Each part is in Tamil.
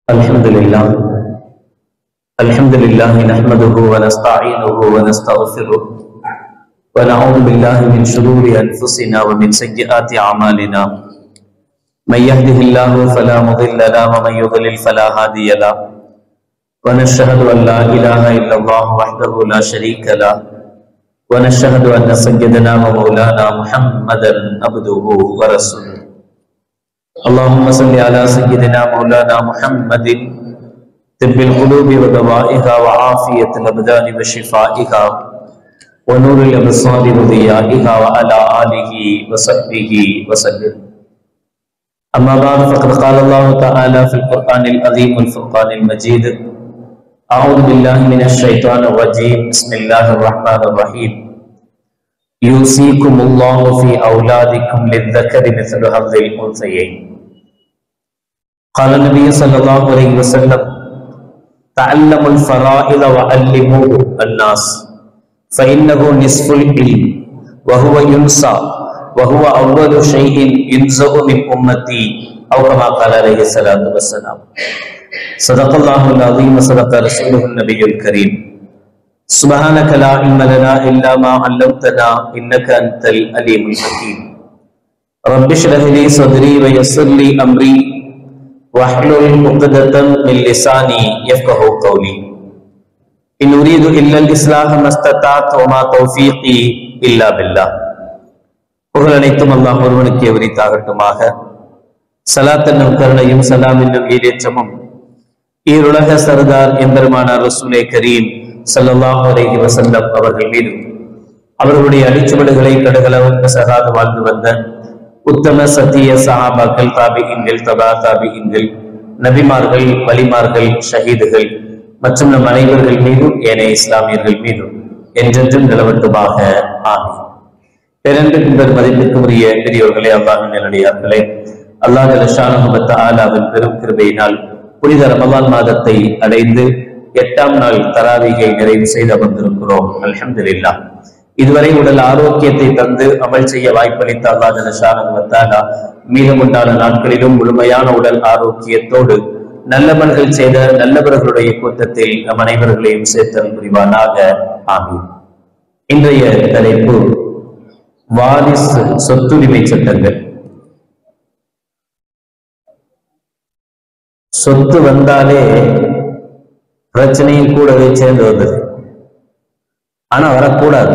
الحمد لله الحمد لله نحمده ونستعينه ونستغفره ونعوذ بالله من شرور انفسنا ومن سيئات اعمالنا من يهده الله فلا مضل له ومن يضلل فلا هادي له ونشهد ان لا اله الا الله وحده لا شريك له ونشهد ان سيدنا ومولانا محمدا عبده ورسوله اللهم صل على سيدنا مولانا محمد طب القلوب ودوائها وعافية الأبدان وشفائها ونور الأبصار وضيائها وعلى آله وصحبه وسلم أما بعد فقد قال الله تعالى في القرآن العظيم والفرقان المجيد أعوذ بالله من الشيطان الرجيم بسم الله الرحمن الرحيم يوصيكم الله في أولادكم للذكر مثل حظ الأنثيين قال النبي صلى الله عليه وسلم تعلموا الفرائض وعلموا الناس فإنه نصف العلم وهو ينسى وهو أول شيء ينزع من أمتي أو كما قال عليه الصلاة والسلام صدق الله العظيم وصدق رسوله النبي الكريم سبحانك لا علم لنا إلا ما علمتنا إنك أنت العليم الحكيم رب اشرح لي صدري ويسر لي أمري واحلل عقدة من لساني يفقه قولي إن أريد إلا الإصلاح ما استطعت وما توفيقي إلا بالله புகழ் அனைத்தும் அல்லாஹ் ஒருவனுக்கு எவரித்தாகட்டுமாக சலாத் என்னும் கருணையும் சலாம் என்னும் ஈரேற்றமும் ஈருலக சர்தார் எம்பெருமானார் ரசூலே கரீம் சல்லல்லாஹு அலைஹி வஸல்லம் அவர்கள் மீது அவர்களுடைய அடிச்சுவடுகளை கடுகளவும் சகாது வாழ்ந்து வந்த உத்தம சத்திய சஹாபாக்கள் தாபிகின்கள் தபா தாபிகின்கள் நபிமார்கள் வலிமார்கள் ஷஹீதுகள் மற்றும் நம் அனைவர்கள் மீதும் ஏனைய இஸ்லாமியர்கள் மீதும் என்றென்றும் நிலவட்டுமாக ஆமி பெருந்துக்கும் பெரும் மதிப்பிற்கும் உரிய பெரியோர்களே அல்லாஹ் நிலடியார்களே அல்லாஹ் ஷானுபத்த ஆலாவின் பெரும் கிருபையினால் புனித ரமலான் மாதத்தை அடைந்து எட்டாம் நாள் தராவிகை நிறைவு செய்து அமர்ந்திருக்கிறோம் அல்ஹம்துலில்லா இதுவரை உடல் ஆரோக்கியத்தை தந்து அமல் செய்ய வாய்ப்பளித்த அல்லா ஜனஷானா மீதமுண்டான நாட்களிலும் முழுமையான உடல் ஆரோக்கியத்தோடு நல்லவர்கள் செய்த நல்லவர்களுடைய கூட்டத்தில் நம் அனைவர்களையும் சேர்த்தல் புரிவானாக ஆமீன் இன்றைய தலைப்பு வாரிசு சொத்துரிமை சட்டங்கள் சொத்து வந்தாலே பிரச்சனையும் கூடவே சேர்ந்து வந்தது ஆனா வரக்கூடாது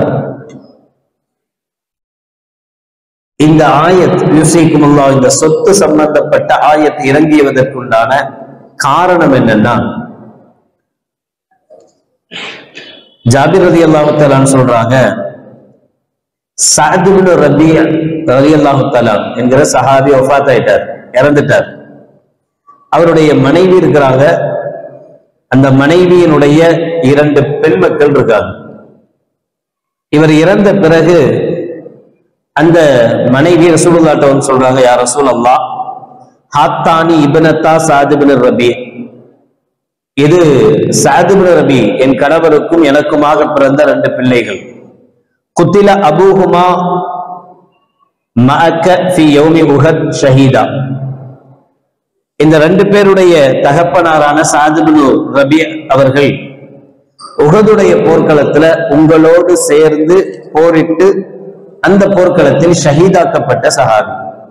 இந்த ஆயத் யூசிக்குமுல்லா இந்த சொத்து சம்பந்தப்பட்ட ஆயத் இறங்கியதற்குண்டான காரணம் என்னன்னா ஜாபிர் ரதி அல்லாஹாலான்னு சொல்றாங்க சாதிபின் ரபி ரதி அல்லாஹாலாம் என்கிற சஹாபி ஒஃபாத் ஆயிட்டார் இறந்துட்டார் அவருடைய மனைவி இருக்கிறாங்க அந்த மனைவியினுடைய இரண்டு பெண் மக்கள் இருக்காங்க இவர் இறந்த பிறகு அந்த மனைவி ரசூலுல்லாட்ட வந்து சொல்றாங்க யார் ரசூல் அல்லா ஹாத்தானி இபனத்தா சாதிபின் ரபி இது சாதிபின் ரபி என் கணவருக்கும் எனக்குமாக பிறந்த ரெண்டு பிள்ளைகள் குத்தில அபூஹுமா மஅக்க ஃபி யௌமி உஹத் ஷஹீதா இந்த ரெண்டு பேருடைய தகப்பனாரான சாதிபின் ரபி அவர்கள் உகதுடைய போர்க்களத்துல உங்களோடு சேர்ந்து போரிட்டு அந்த போர்க்களத்தில் ஷஹீதாக்கப்பட்ட சஹாபி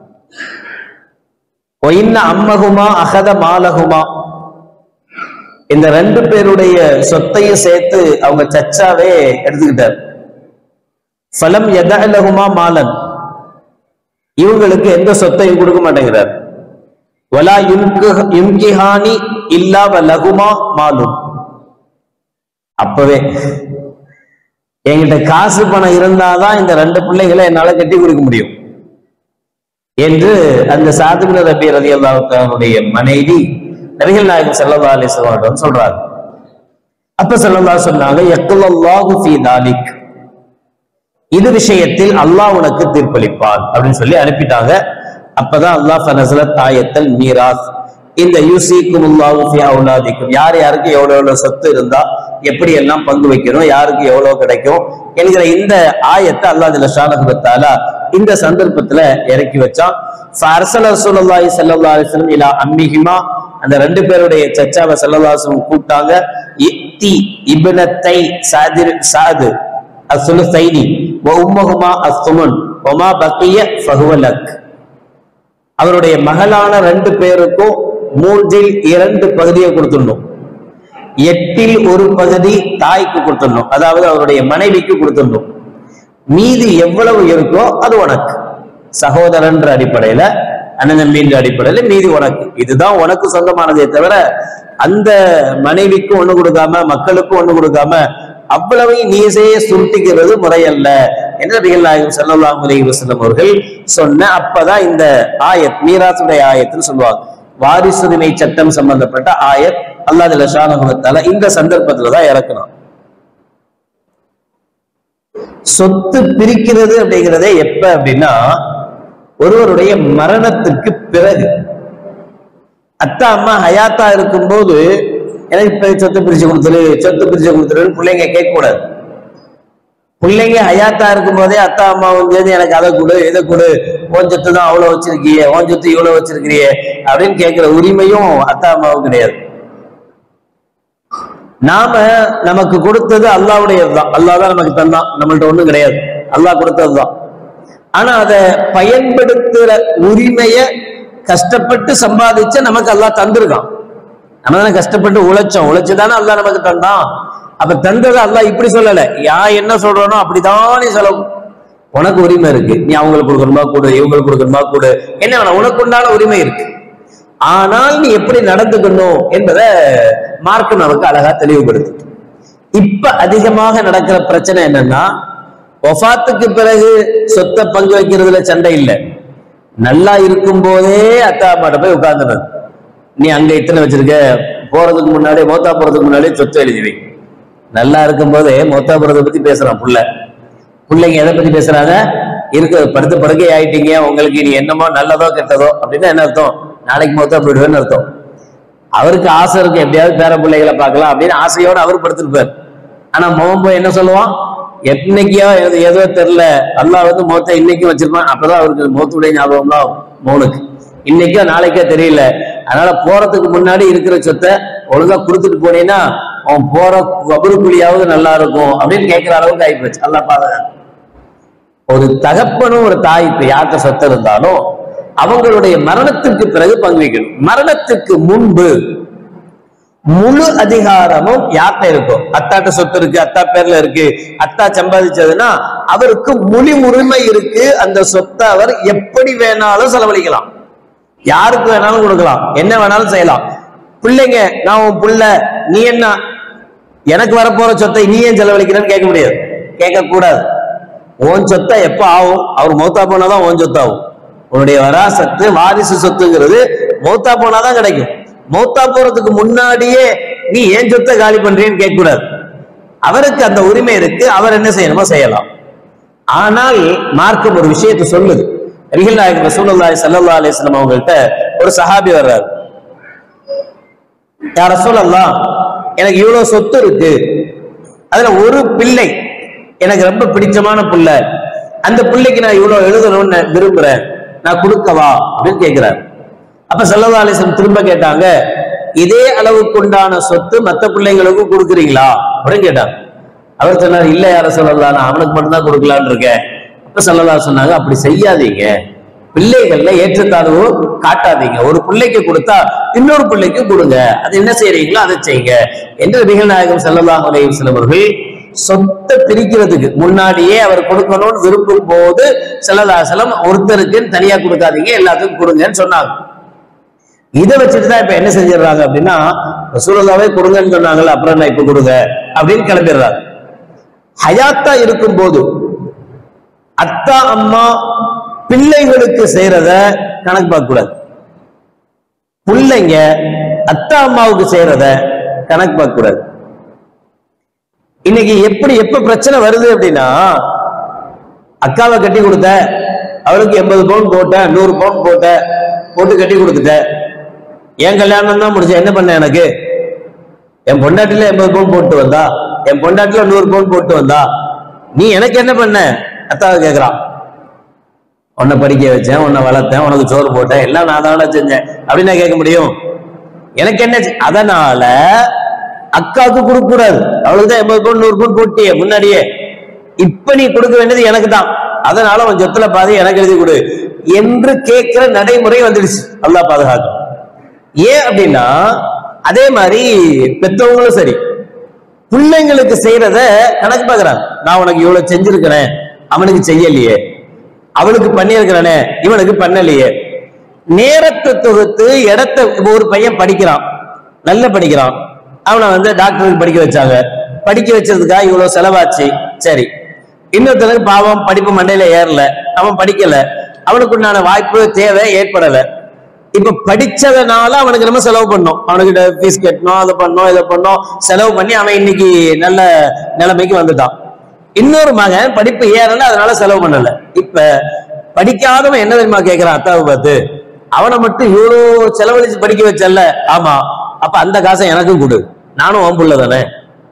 ஒயின்ன அம்மகுமா அகத மாலகுமா இந்த ரெண்டு பேருடைய சொத்தையும் சேர்த்து அவங்க சச்சாவே எடுத்துக்கிட்டார் ஃபலம் எதலகுமா மாலன் இவங்களுக்கு எந்த சொத்தையும் கொடுக்க மாட்டேங்கிறார் வலா யும்கிஹானி இல்லா வலகுமா மாலும் அப்பவே என்கிட்ட காசு பணம் இருந்தாதான் இந்த ரெண்டு பிள்ளைகளை என்னால கட்டி கொடுக்க முடியும் என்று அந்த சாதுபின் ரபி ரதி அல்லாவுடைய மனைவி நபிகள் நாயகம் செல்லல்லா அலிஸ்லாம் சொல்றாரு அப்ப செல்லல்லா சொன்னாங்க எக்குல்லாஹு ஃபி தாலிக் இது விஷயத்தில் அல்லாஹ் உனக்கு தீர்ப்பளிப்பான் அப்படின்னு சொல்லி அனுப்பிட்டாங்க அப்பதான் அல்லாஹ் ஃபனசலத் ஆயத்தல் மீராஸ் இந்த யூசிக்கும் உல்லாஹு அவுலாதிக்கும் யார் யாருக்கு எவ்வளவு எவ்வளவு சொத்து இருந்தா எப்படி எல்லாம் பங்கு வைக்கணும் யாருக்கு எவ்வளவு கிடைக்கும் என்கிற இந்த ஆயத்தை அல்லாஹ் ஷானகுபத்தாலா இந்த சந்தர்ப்பத்துல இறக்கி வச்சான் ஃபர்சல ரசூலுல்லாஹி ஸல்லல்லாஹு அலைஹி வஸல்லம் இலா அம்மிஹிமா அந்த ரெண்டு பேருடைய சச்சாவை செல்லவாசம் கூப்பிட்டாங்க இத்தி இப்னத்தை சாதிர் சாது அசுலுசைனி உம்மகுமா அஸ்துமன் ஒமா பக்கிய ஃபஹுவலக் அவருடைய மகளான ரெண்டு பேருக்கும் மூன்றில் இரண்டு பகுதியை கொடுத்துடணும் எட்டில் ஒரு பகுதி தாய்க்கு கொடுத்துடணும் அதாவது அவருடைய மனைவிக்கு கொடுத்துடணும் மீதி எவ்வளவு இருக்கோ அது உனக்கு சகோதரன்ற அடிப்படையில அண்ணன் தம்பின்ற அடிப்படையில மீதி உனக்கு இதுதான் உனக்கு சொந்தமானதே தவிர அந்த மனைவிக்கும் ஒண்ணு கொடுக்காம மக்களுக்கும் ஒண்ணு கொடுக்காம அவ்வளவையும் நீசையே சுருட்டிக்கிறது முறையல்ல என்று நபிகள் நாயகம் ஸல்லல்லாஹு அலைஹி வஸல்லம் அவர்கள் சொன்ன அப்பதான் இந்த ஆயத் மீராசுடைய ஆயத்துன்னு சொல்லுவாங்க வாரிசுரிமை சட்டம் சம்பந்தப்பட்ட ஆயத் அல்லாஹ் லஷானகுவத்தால இந்த சந்தர்ப்பத்துல தான் இறக்கணும் சொத்து பிரிக்கிறது அப்படிங்கிறதே எப்ப அப்படின்னா ஒருவருடைய மரணத்துக்கு பிறகு அத்தா அம்மா ஹயாத்தா இருக்கும்போது எனக்கு இப்ப சொத்து பிரிச்சு கொடுத்துரு சொத்து பிரிச்சு கொடுத்துருன்னு பிள்ளைங்க கேட்க கூடாது பிள்ளைங்க ஹயாத்தா இருக்கும் போதே அத்தா அம்மா வந்து எனக்கு அதை கொடு இதை கொடு ஓன் சொத்து தான் அவ்வளவு வச்சிருக்கியே ஓன் சொத்து இவ்வளவு வச்சிருக்கிறியே அப்படின்னு கேட்கிற உரிமையும் அத்தா அம்மாவுக்கு கிடையாது நாம நமக்கு கொடுத்தது அல்லாவுடையதுதான் அல்லாஹ் தான் நமக்கு தந்தான் நம்மள்ட்ட ஒண்ணும் கிடையாது அல்லாஹ் கொடுத்ததுதான் ஆனா அதை பயன்படுத்துற உரிமைய கஷ்டப்பட்டு சம்பாதிச்ச நமக்கு அல்லாஹ் தந்திருக்கான் நம்ம தானே கஷ்டப்பட்டு உழைச்சோம் உழைச்சுதானே அல்லாஹ் நமக்கு தந்தான் அப்ப தந்தது அல்லாஹ் இப்படி சொல்லல யா என்ன சொல்றனோ அப்படிதானே செலவு உனக்கு உரிமை இருக்கு நீ அவங்களுக்கு கொடுக்கணுமா கொடு இவங்களுக்கு கொடுக்கணுமா கொடு என்ன வேணாம் உனக்கு உண்டான உரிமை இருக்கு ஆனால் நீ எப்படி நடந்துக்கணும் என்பதை மார்க் நமக்கு அழகா தெளிவுபடுத்து இப்ப அதிகமாக நடக்கிற பிரச்சனை என்னன்னா ஒஃபாத்துக்கு பிறகு சொத்தை பங்கு வைக்கிறதுல சண்டை இல்லை நல்லா இருக்கும் போதே அத்தா அம்மாட்ட போய் உட்கார்ந்துறது நீ அங்க இத்தனை வச்சிருக்க போறதுக்கு முன்னாடி மோத்தா போறதுக்கு முன்னாடியே சொத்து எழுதி வை நல்லா இருக்கும் போதே மோத்தா போறதை பத்தி பேசுறான் புள்ள பிள்ளைங்க எதை பத்தி பேசுறாங்க இருக்க படுத்து படுக்கை ஆயிட்டீங்க உங்களுக்கு இனி என்னமோ நல்லதோ கெட்டதோ அப்படின்னா என்ன அர்த்தம் நாளைக்கு மொத்தம் போயிடுவேன்னு அர்த்தம் அவருக்கு ஆசை இருக்கு எப்படியாவது பேர பிள்ளைகளை பார்க்கலாம் அப்படின்னு ஆசையோட அவர் படுத்திருப்பார் ஆனா மோகம் போய் என்ன சொல்லுவான் என்னைக்கோ ஏதோ ஏதோ தெரியல அல்லாஹ் வந்து மோத்த இன்னைக்கும் வச்சிருப்பான் அப்பதான் அவருக்கு மோத்துடைய ஞாபகம் தான் மோனுக்கு இன்னைக்கோ நாளைக்கோ தெரியல அதனால போறதுக்கு முன்னாடி இருக்கிற சொத்தை ஒழுங்கா கொடுத்துட்டு போனீங்கன்னா அவன் போற கபருக்குழியாவது நல்லா இருக்கும் அப்படின்னு கேட்கிற அளவுக்கு ஆயிப்போச்சு அல்லா பாதுகாப்பு ஒரு தகப்பனும் ஒரு தாய் இப்ப யார்கிட்ட சொத்து இருந்தாலும் அவங்களுடைய மரணத்துக்கு பிறகு பங்கு வைக்கணும் மரணத்துக்கு முன்பு முழு அதிகாரமும் யார்கிட்ட இருக்கும் அத்தாட்ட சொத்து இருக்கு அத்தா பேர்ல இருக்கு அத்தா சம்பாதிச்சதுன்னா அவருக்கு முழு உரிமை இருக்கு அந்த சொத்தை அவர் எப்படி வேணாலும் செலவழிக்கலாம் யாருக்கு வேணாலும் கொடுக்கலாம் என்ன வேணாலும் செய்யலாம் பிள்ளைங்க நான் உன் புள்ள நீ என்ன எனக்கு வரப்போற சொத்தை நீ ஏன் செலவழிக்கிறேன்னு கேட்க முடியாது கேட்க கூடாது உன் சொத்தை எப்ப ஆகும் அவர் மௌத்தா போனாதான் உன் சொத்தாகும் உன்னுடைய வராசத்து வாரிசு சொத்துங்கிறது மௌத்தா போனாதான் கிடைக்கும் மௌத்தா போறதுக்கு முன்னாடியே நீ ஏன் சொத்தை காலி பண்றேன்னு கேட்க கூடாது அவருக்கு அந்த உரிமை இருக்கு அவர் என்ன செய்யணுமோ செய்யலாம் ஆனால் மார்க்கம் ஒரு விஷயத்தை சொல்லுது நபிகள் நாயகம் ரசூலுல்லாஹி ஸல்லல்லாஹு அலைஹி வஸல்லம் அவங்கள்ட்ட ஒரு சஹாபி வர்றாரு யா ரசூலல்லாஹ் எனக்கு இவ்வளவு சொத்து இருக்கு அதுல ஒரு பிள்ளை எனக்கு ரொம்ப பிடிச்சமான பிள்ளை அந்த பிள்ளைக்கு நான் இவ்வளவு எழுதணும்னு நான் விரும்புறேன் நான் கொடுக்கவா அப்படின்னு கேட்கிறார் அப்ப சல்லல்லா அலிஸ்லம் திரும்ப கேட்டாங்க இதே அளவுக்கு உண்டான சொத்து மத்த பிள்ளைங்களுக்கும் கொடுக்குறீங்களா அப்படின்னு கேட்டாங்க அவர் சொன்னார் இல்ல யார சொல்லலாம் நான் அவனுக்கு மட்டும்தான் கொடுக்கலான்னு இருக்கேன் அப்ப சல்லல்லா சொன்னாங்க அப்படி செய்யாதீங்க பிள்ளைகள்ல ஏற்றத்தாழ்வு காட்டாதீங்க ஒரு பிள்ளைக்கு கொடுத்தா இன்னொரு பிள்ளைக்கு கொடுங்க அது என்ன செய்யறீங்களோ அதை செய்யுங்க என்று நபிகள் நாயகம் ஸல்லல்லாஹு அலைஹி வஸல்லம் அவர்கள் சொத்தை பிரிக்கிறதுக்கு முன்னாடியே அவர் கொடுக்கணும்னு விரும்பும் போது செல்லதாசலம் ஒருத்தருக்கு தனியா கொடுக்காதீங்க எல்லாத்துக்கும் கொடுங்கன்னு சொன்னாங்க இதை வச்சுட்டு தான் இப்ப என்ன செஞ்சிடறாங்க அப்படின்னா ரசூலுல்லாவே கொடுங்கன்னு சொன்னாங்கல்ல அப்புறம் நான் இப்ப கொடுங்க அப்படின்னு கிளம்பிடுறாங்க ஹயாத்தா இருக்கும் போது அத்தா அம்மா பிள்ளைகளுக்கு செய்யறத கணக்கு பார்க்க கூடாது பிள்ளைங்க அத்தா அம்மாவுக்கு செய்யறத கணக்கு பார்க்க கூடாது இன்னைக்கு எப்படி எப்ப பிரச்சனை வருது அப்படின்னா அக்காவை கட்டி கொடுத்த அவளுக்கு எண்பது பவுன் போட்ட நூறு பவுன் போட்ட போட்டு கட்டி கொடுத்துட்ட என் கல்யாணம் தான் முடிச்ச என்ன பண்ண எனக்கு என் பொண்டாட்டில எண்பது பவுன் போட்டு வந்தா என் பொண்டாட்டில நூறு பவுன் போட்டு வந்தா நீ எனக்கு என்ன பண்ண அத்தாவை கேக்குறான் உன்னை படிக்க வச்சேன் உன்னை வளர்த்தேன் உனக்கு சோறு போட்டேன் எல்லாம் நான் தானே செஞ்சேன் அப்படின்னு நான் கேட்க முடியும் எனக்கு என்ன செய்- அதனால அக்காவுக்கு கொடுக்க கூடாது அவளுக்கு தான் எண்பது பவுன் நூறு பவுன் போட்டியே முன்னாடியே இப்ப நீ கொடுக்க வேண்டியது எனக்கு தான் அதனால உன் சொத்துல பாதி எனக்கு எழுதி கொடு என்று கேட்கிற நடைமுறை வந்துடுச்சு அல்லாஹ் பாதுகாக்கும் ஏன் அப்படின்னா அதே மாதிரி பெத்தவங்களும் சரி பிள்ளைங்களுக்கு செய்யறத கணக்கு பார்க்கறாங்க நான் உனக்கு இவ்வளவு செஞ்சிருக்கிறேன் அவனுக்கு செய்யலையே அவளுக்கு பண்ணியிருக்கிறனே இவனுக்கு பண்ணலையே நேரத்தை தொகுத்து இடத்த இப்ப ஒரு பையன் படிக்கிறான் நல்ல படிக்கிறான் அவனை வந்து டாக்டருக்கு படிக்க வச்சாங்க படிக்க வச்சதுக்காக இவ்வளவு செலவாச்சு சரி இன்னொருத்தனுக்கு பாவம் படிப்பு மண்டையில ஏறல அவன் படிக்கல அவனுக்கு உண்டான வாய்ப்பு தேவை ஏற்படல இப்ப படிச்சதுனால அவனுக்கு நம்ம செலவு பண்ணோம் அவனுக்கு ஃபீஸ் கட்டணும் அதை பண்ணோம் இதை பண்ணோம் செலவு பண்ணி அவன் இன்னைக்கு நல்ல நிலைமைக்கு வந்துட்டான் இன்னொரு மகன் படிப்பு ஏறல அதனால செலவு பண்ணல இப்ப படிக்காதவன் என்ன தெரியுமா கேட்கிறான் அத்தாவை பார்த்து அவனை மட்டும் இவ்வளவு செலவழிச்சு படிக்க வச்சல்ல ஆமா அப்ப அந்த காசை எனக்கும் கொடு நானும் ஓம் புள்ள தானே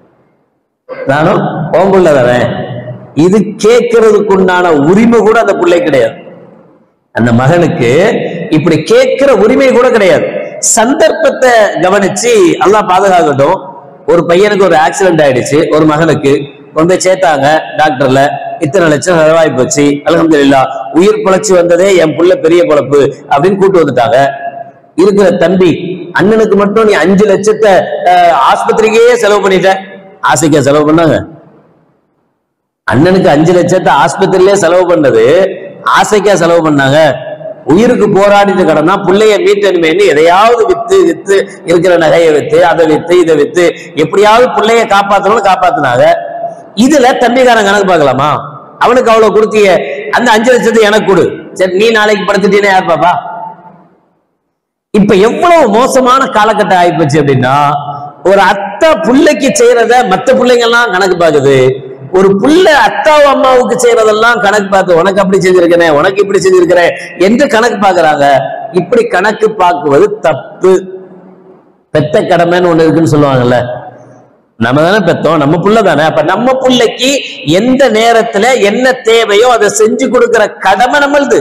நானும் ஓம் புள்ள தானே இது கேட்கறதுக்குண்டான உரிமை கூட அந்த பிள்ளை கிடையாது அந்த மகனுக்கு இப்படி கேட்கிற உரிமை கூட கிடையாது சந்தர்ப்பத்தை கவனிச்சு அல்லாஹ் பாதுகாக்கட்டும் ஒரு பையனுக்கு ஒரு ஆக்சிடென்ட் ஆயிடுச்சு ஒரு மகனுக்கு கொண்டு போய் சேர்த்தாங்க டாக்டர்ல இத்தனை லட்சம் செலவாகி போச்சு அல்ஹம்துலில்லாஹ் உயிர் பிழைச்சு வந்ததே என் புள்ள பெரிய பொழப்பு அப்படின்னு கூட்டு வந்துட்டாங்க இருக்கிற தம்பி அண்ணனுக்கு மட்டும் நீ அஞ்சு லட்சத்தை அஹ், ஆஸ்பத்திரிக்கே செலவு பண்ணிட்ட ஆசைக்கா செலவு பண்ணாங்க அண்ணனுக்கு அஞ்சு லட்சத்தை ஆஸ்பத்திரியிலே செலவு பண்ணது ஆசைக்கா செலவு பண்ணாங்க உயிருக்கு போராடிட்டு கிடந்தா பிள்ளைய மீட்டணுமேனு எதையாவது வித்து வித்து இருக்கிற நகையை வித்து அதை வித்து இதை வித்து எப்படியாவது பிள்ளைய காப்பாத்தணும்னு காப்பாத்துனாங்க இதுல தம்பிக்காரன் கணக்கு பார்க்கலாமா அவனுக்கு அவ்வளவு கொடுத்திய அந்த அஞ்சு லட்சத்தை எனக்கு கொடு சரி நீ நாளைக்கு படுத்துட்டீங்கன்னா யார் பாப்பா இப்ப எவ்வளவு மோசமான காலகட்டம் ஆயிப்போச்சு அப்படின்னா ஒரு அத்தா புள்ளைக்கு செய்யறத மத்த பிள்ளைங்க எல்லாம் கணக்கு பாக்குது ஒரு புள்ள அத்தாவும் அம்மாவுக்கு செய்யறதெல்லாம் கணக்கு பார்த்து உனக்கு அப்படி செஞ்சிருக்கிறேன் உனக்கு இப்படி செஞ்சிருக்கிறேன் என்று கணக்கு பாக்குறாங்க இப்படி கணக்கு பார்க்குவது தப்பு பெத்த கடமைன்னு ஒண்ணு இருக்குன்னு சொல்லுவாங்கல்ல நம்ம தானே பெத்தோம் நம்ம புள்ள தானே அப்ப நம்ம புள்ளைக்கு எந்த நேரத்துல என்ன தேவையோ அதை செஞ்சு கொடுக்கிற கடமை நம்மளுது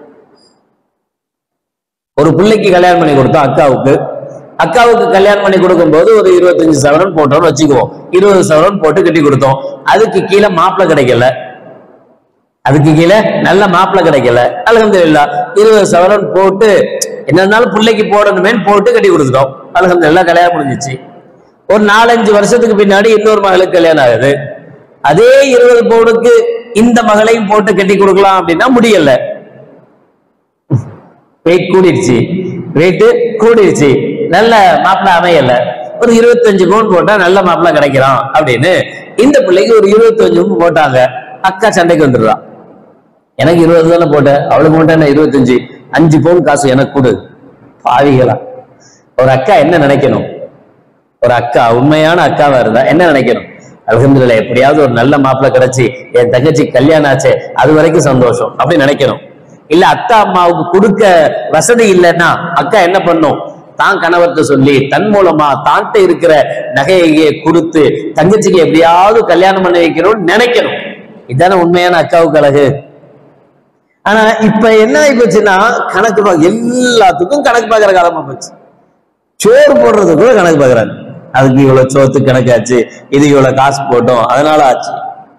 ஒரு பிள்ளைக்கு கல்யாணம் பண்ணி கொடுத்தோம் அக்காவுக்கு அக்காவுக்கு கல்யாணம் பண்ணி கொடுக்கும்போது ஒரு இருபத்தஞ்சு சவரன் போட்டோம்னு வச்சுக்குவோம் இருபது சவரன் போட்டு கட்டி கொடுத்தோம் அதுக்கு கீழே மாப்பிள்ளை கிடைக்கல அதுக்கு கீழே நல்ல மாப்பிள்ளை கிடைக்கல அலகம்துல்லா இருபது சவரன் போட்டு என்னன்னாலும் பிள்ளைக்கு போடணுமேன்னு போட்டு கட்டி கொடுத்துட்டோம் அலகம்துல்லா கல்யாணம் முடிஞ்சிச்சு ஒரு நாலஞ்சு வருஷத்துக்கு பின்னாடி இன்னொரு மகளுக்கு கல்யாணம் ஆகுது அதே இருபது பவுனுக்கு இந்த மகளையும் போட்டு கட்டி கொடுக்கலாம் அப்படின்னா முடியல வெயிட் கூடிடுச்சு வெயிட் கூடிடுச்சு நல்ல மாப்பிள்ளை அமையல ஒரு இருபத்தஞ்சு பவுன் போட்டா நல்ல மாப்பிள்ளை கிடைக்கிறான் அப்படின்னு இந்த பிள்ளைக்கு ஒரு இருபத்தஞ்சு பவுன் போட்டாங்க அக்கா சண்டைக்கு வந்துடுறான் எனக்கு இருபது தானே போட்டேன் அவளுக்கு மட்டும் என்ன இருபத்தஞ்சு அஞ்சு பவுன் காசு எனக்கு கொடு பாவிகளா ஒரு அக்கா என்ன நினைக்கணும் ஒரு அக்கா உண்மையான அக்காவா இருந்தா என்ன நினைக்கணும் அல்ஹம்துலில்லாஹ் எப்படியாவது ஒரு நல்ல மாப்பிள்ளை கிடைச்சி என் தங்கச்சி கல்யாணம் ஆச்சே அது வரைக்கும் சந்தோஷம் அப்படி நினைக்கணும் இல்ல அத்தா அம்மாவுக்கு கொடுக்க வசதி இல்லைன்னா அக்கா என்ன பண்ணும் தான் கணவர்கிட்ட சொல்லி தன் மூலமா தான்கிட்ட இருக்கிற நகையை கொடுத்து தங்கச்சிக்கு எப்படியாவது கல்யாணம் பண்ணி வைக்கணும்னு நினைக்கணும் இதானே உண்மையான அக்காவுக்கு அழகு ஆனா இப்ப என்ன ஆகி போச்சுன்னா கணக்கு பா எல்லாத்துக்கும் கணக்கு பார்க்கிற காலமா போச்சு சோறு போடுறது கூட கணக்கு பார்க்கறாங்க அதுக்கு இவ்வளவு சோத்துக்கு கணக்காச்சு இது இவ்வளவு காசு போட்டோம் அதனால ஆச்சு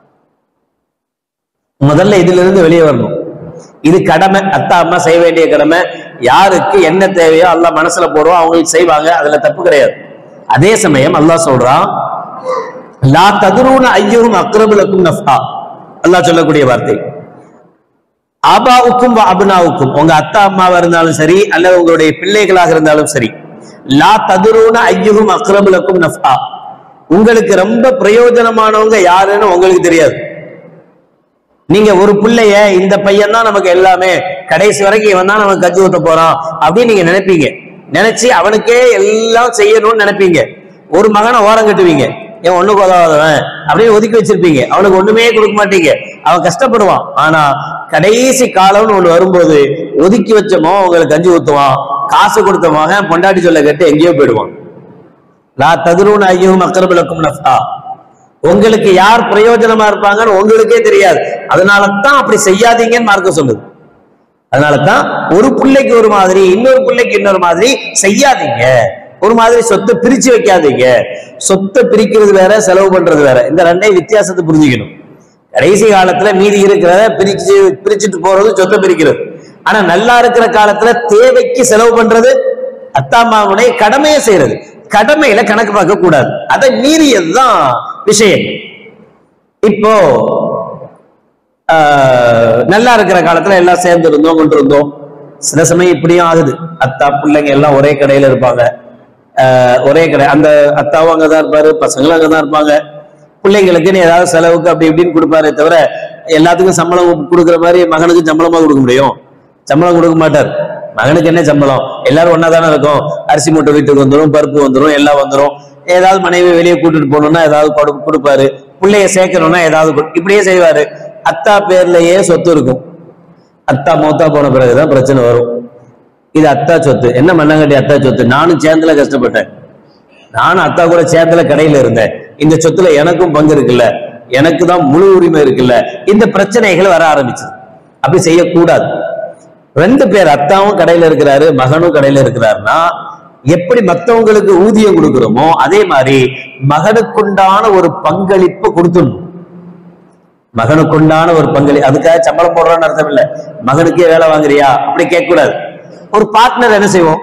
முதல்ல இதுல இருந்து வெளியே வரணும் இது கடமை அத்தா அம்மா செய்ய வேண்டிய கடமை யாருக்கு என்ன தேவையோ அல்லாஹ் மனசுல போடுவோம் அவங்களுக்கு செய்வாங்க அதுல தப்பு கிடையாது அதே சமயம் அல்லாஹ் சொல்றான் லா ததுரூன ஐயும் அக்ரபுலக்கும் நஃபா அல்லாஹ் சொல்லக்கூடிய வார்த்தை ஆபாவுக்கும் அபுனாவுக்கும் உங்க அத்தா அம்மாவா இருந்தாலும் சரி அல்லது உங்களுடைய பிள்ளைகளாக இருந்தாலும் சரி லா ததுரூன ஐயுகும் அக்ரபுலக்கும் நஃபா உங்களுக்கு ரொம்ப பிரயோஜனமானவங்க யாருன்னு உங்களுக்கு தெரியாது நீங்க ஒரு பிள்ளைய இந்த பையன் தான் நமக்கு எல்லாமே கடைசி வரைக்கும் இவன் தான் நமக்கு கஞ்சி ஊத்த போறான் அப்படின்னு நீங்க நினைப்பீங்க நினைச்சு அவனுக்கே எல்லாம் செய்யணும்னு நினைப்பீங்க ஒரு மகனை ஓரம் கட்டுவீங்க இவன் ஒண்ணுக்கு உதவாதவன் அப்படின்னு ஒதுக்கி வச்சிருப்பீங்க அவனுக்கு ஒண்ணுமே கொடுக்க மாட்டீங்க அவன் கஷ்டப்படுவான் ஆனா கடைசி காலம்னு ஒண்ணு வரும்போது ஒதுக்கி வச்சமோ உங்களுக்கு கஞ்சி ஊத்துவான் காசு கொடுத்த மகன் பொண்டாட்டி சொல்ல கேட்டு எங்கேயோ போயிடுவான் லா ததுரூன் ஐயும் அக்கரபிலக்கும் நஃபா உங்களுக்கு யார் பிரயோஜனமா இருப்பாங்கன்னு உங்களுக்கே தெரியாது அதனால தான் அப்படி செய்யாதீங்கன்னு மார்க்க சொல்லுது அதனால தான் ஒரு பிள்ளைக்கு ஒரு மாதிரி இன்னொரு பிள்ளைக்கு இன்னொரு மாதிரி செய்யாதீங்க ஒரு மாதிரி சொத்தை பிரிச்சு வைக்காதீங்க சொத்தை பிரிக்கிறது வேற செலவு பண்றது வேற இந்த ரெண்டையும் வித்தியாசத்தை புரிஞ்சுக்கணும் கடைசி காலத்துல மீதி இருக்கிறத பிரிச்சு பிரிச்சுட்டு போறது சொத்தை பிரிக்கிறது ஆனா நல்லா இருக்கிற காலத்துல தேவைக்கு செலவு பண்றது அத்தாமாவுடைய கடமையை செய்யறது கடமையில கணக்கு பார்க்க கூடாது அதை மீறியதுதான் விஷயம் இப்போ ஆஹ், நல்லா இருக்கிற காலத்துல எல்லாம் சேர்ந்து இருந்தோம் கொண்டு இருந்தோம் சில சமயம் இப்படியும் ஆகுது அத்தா பிள்ளைங்க எல்லாம் ஒரே கடையில இருப்பாங்க ஆஹ், ஒரே கடை அந்த அத்தாவும் அங்கதான் இருப்பாரு பசங்களும் அங்கதான் இருப்பாங்க பிள்ளைங்களுக்குன்னு ஏதாவது செலவுக்கு அப்படி இப்படின்னு கொடுப்பாரே தவிர எல்லாத்துக்கும் சம்பளம் கொடுக்குற மாதிரி மகனுக்கு சம்பளமா கொடுக்க முடியும் சம்பளம் கொடுக்க மாட்டார் மகனுக்கு என்ன சம்பளம் எல்லாரும் ஒன்னா தானே இருக்கும் அரிசி மூட்டை வீட்டுக்கு வந்துடும் பருப்பு வந்துடும் எல்லாம் வந்துடும் ஏதாவது மனைவி வெளியே கூட்டிட்டு போகணும்னா ஏதாவது கொடு கொடுப்பாரு பிள்ளைய சேர்க்கணும்னா ஏதாவது கொடு- இப்படியே செய்வாரு அத்தா பேர்லயே சொத்து இருக்கும் அத்தா மூத்தா போன பிறகுதான் பிரச்சனை வரும் இது அத்தா சொத்து என்ன மண்ணங்கட்டி அத்தா சொத்து நானும் சேர்ந்துல கஷ்டப்பட்டேன் நானும் அத்தா கூட சேர்ந்துல கடையில இருந்தேன் இந்த சொத்துல எனக்கும் பங்கு இருக்குல்ல எனக்கு தான் முழு உரிமை இருக்குல்ல இந்த பிரச்சனைகள் வர ஆரம்பிச்சது அப்படி செய்யக்கூடாது ரெண்டு பேர் அத்தாவும் கடையில இருக்கிறாரு மகனும் கடையில இருக்கிறாருன்னா எப்படி மத்தவங்களுக்கு ஊதியம் கொடுக்கிறோமோ அதே மாதிரி மகனுக்குண்டான ஒரு பங்களிப்பு கொடுத்துடணும் மகனுக்குண்டான ஒரு பங்களி அதுக்காக சம்பளம் போடுறோம்னு அர்த்தம் இல்ல மகனுக்கே வேலை வாங்குறியா அப்படி கேட்க கூடாது ஒரு பார்ட்னர் என்ன செய்வோம்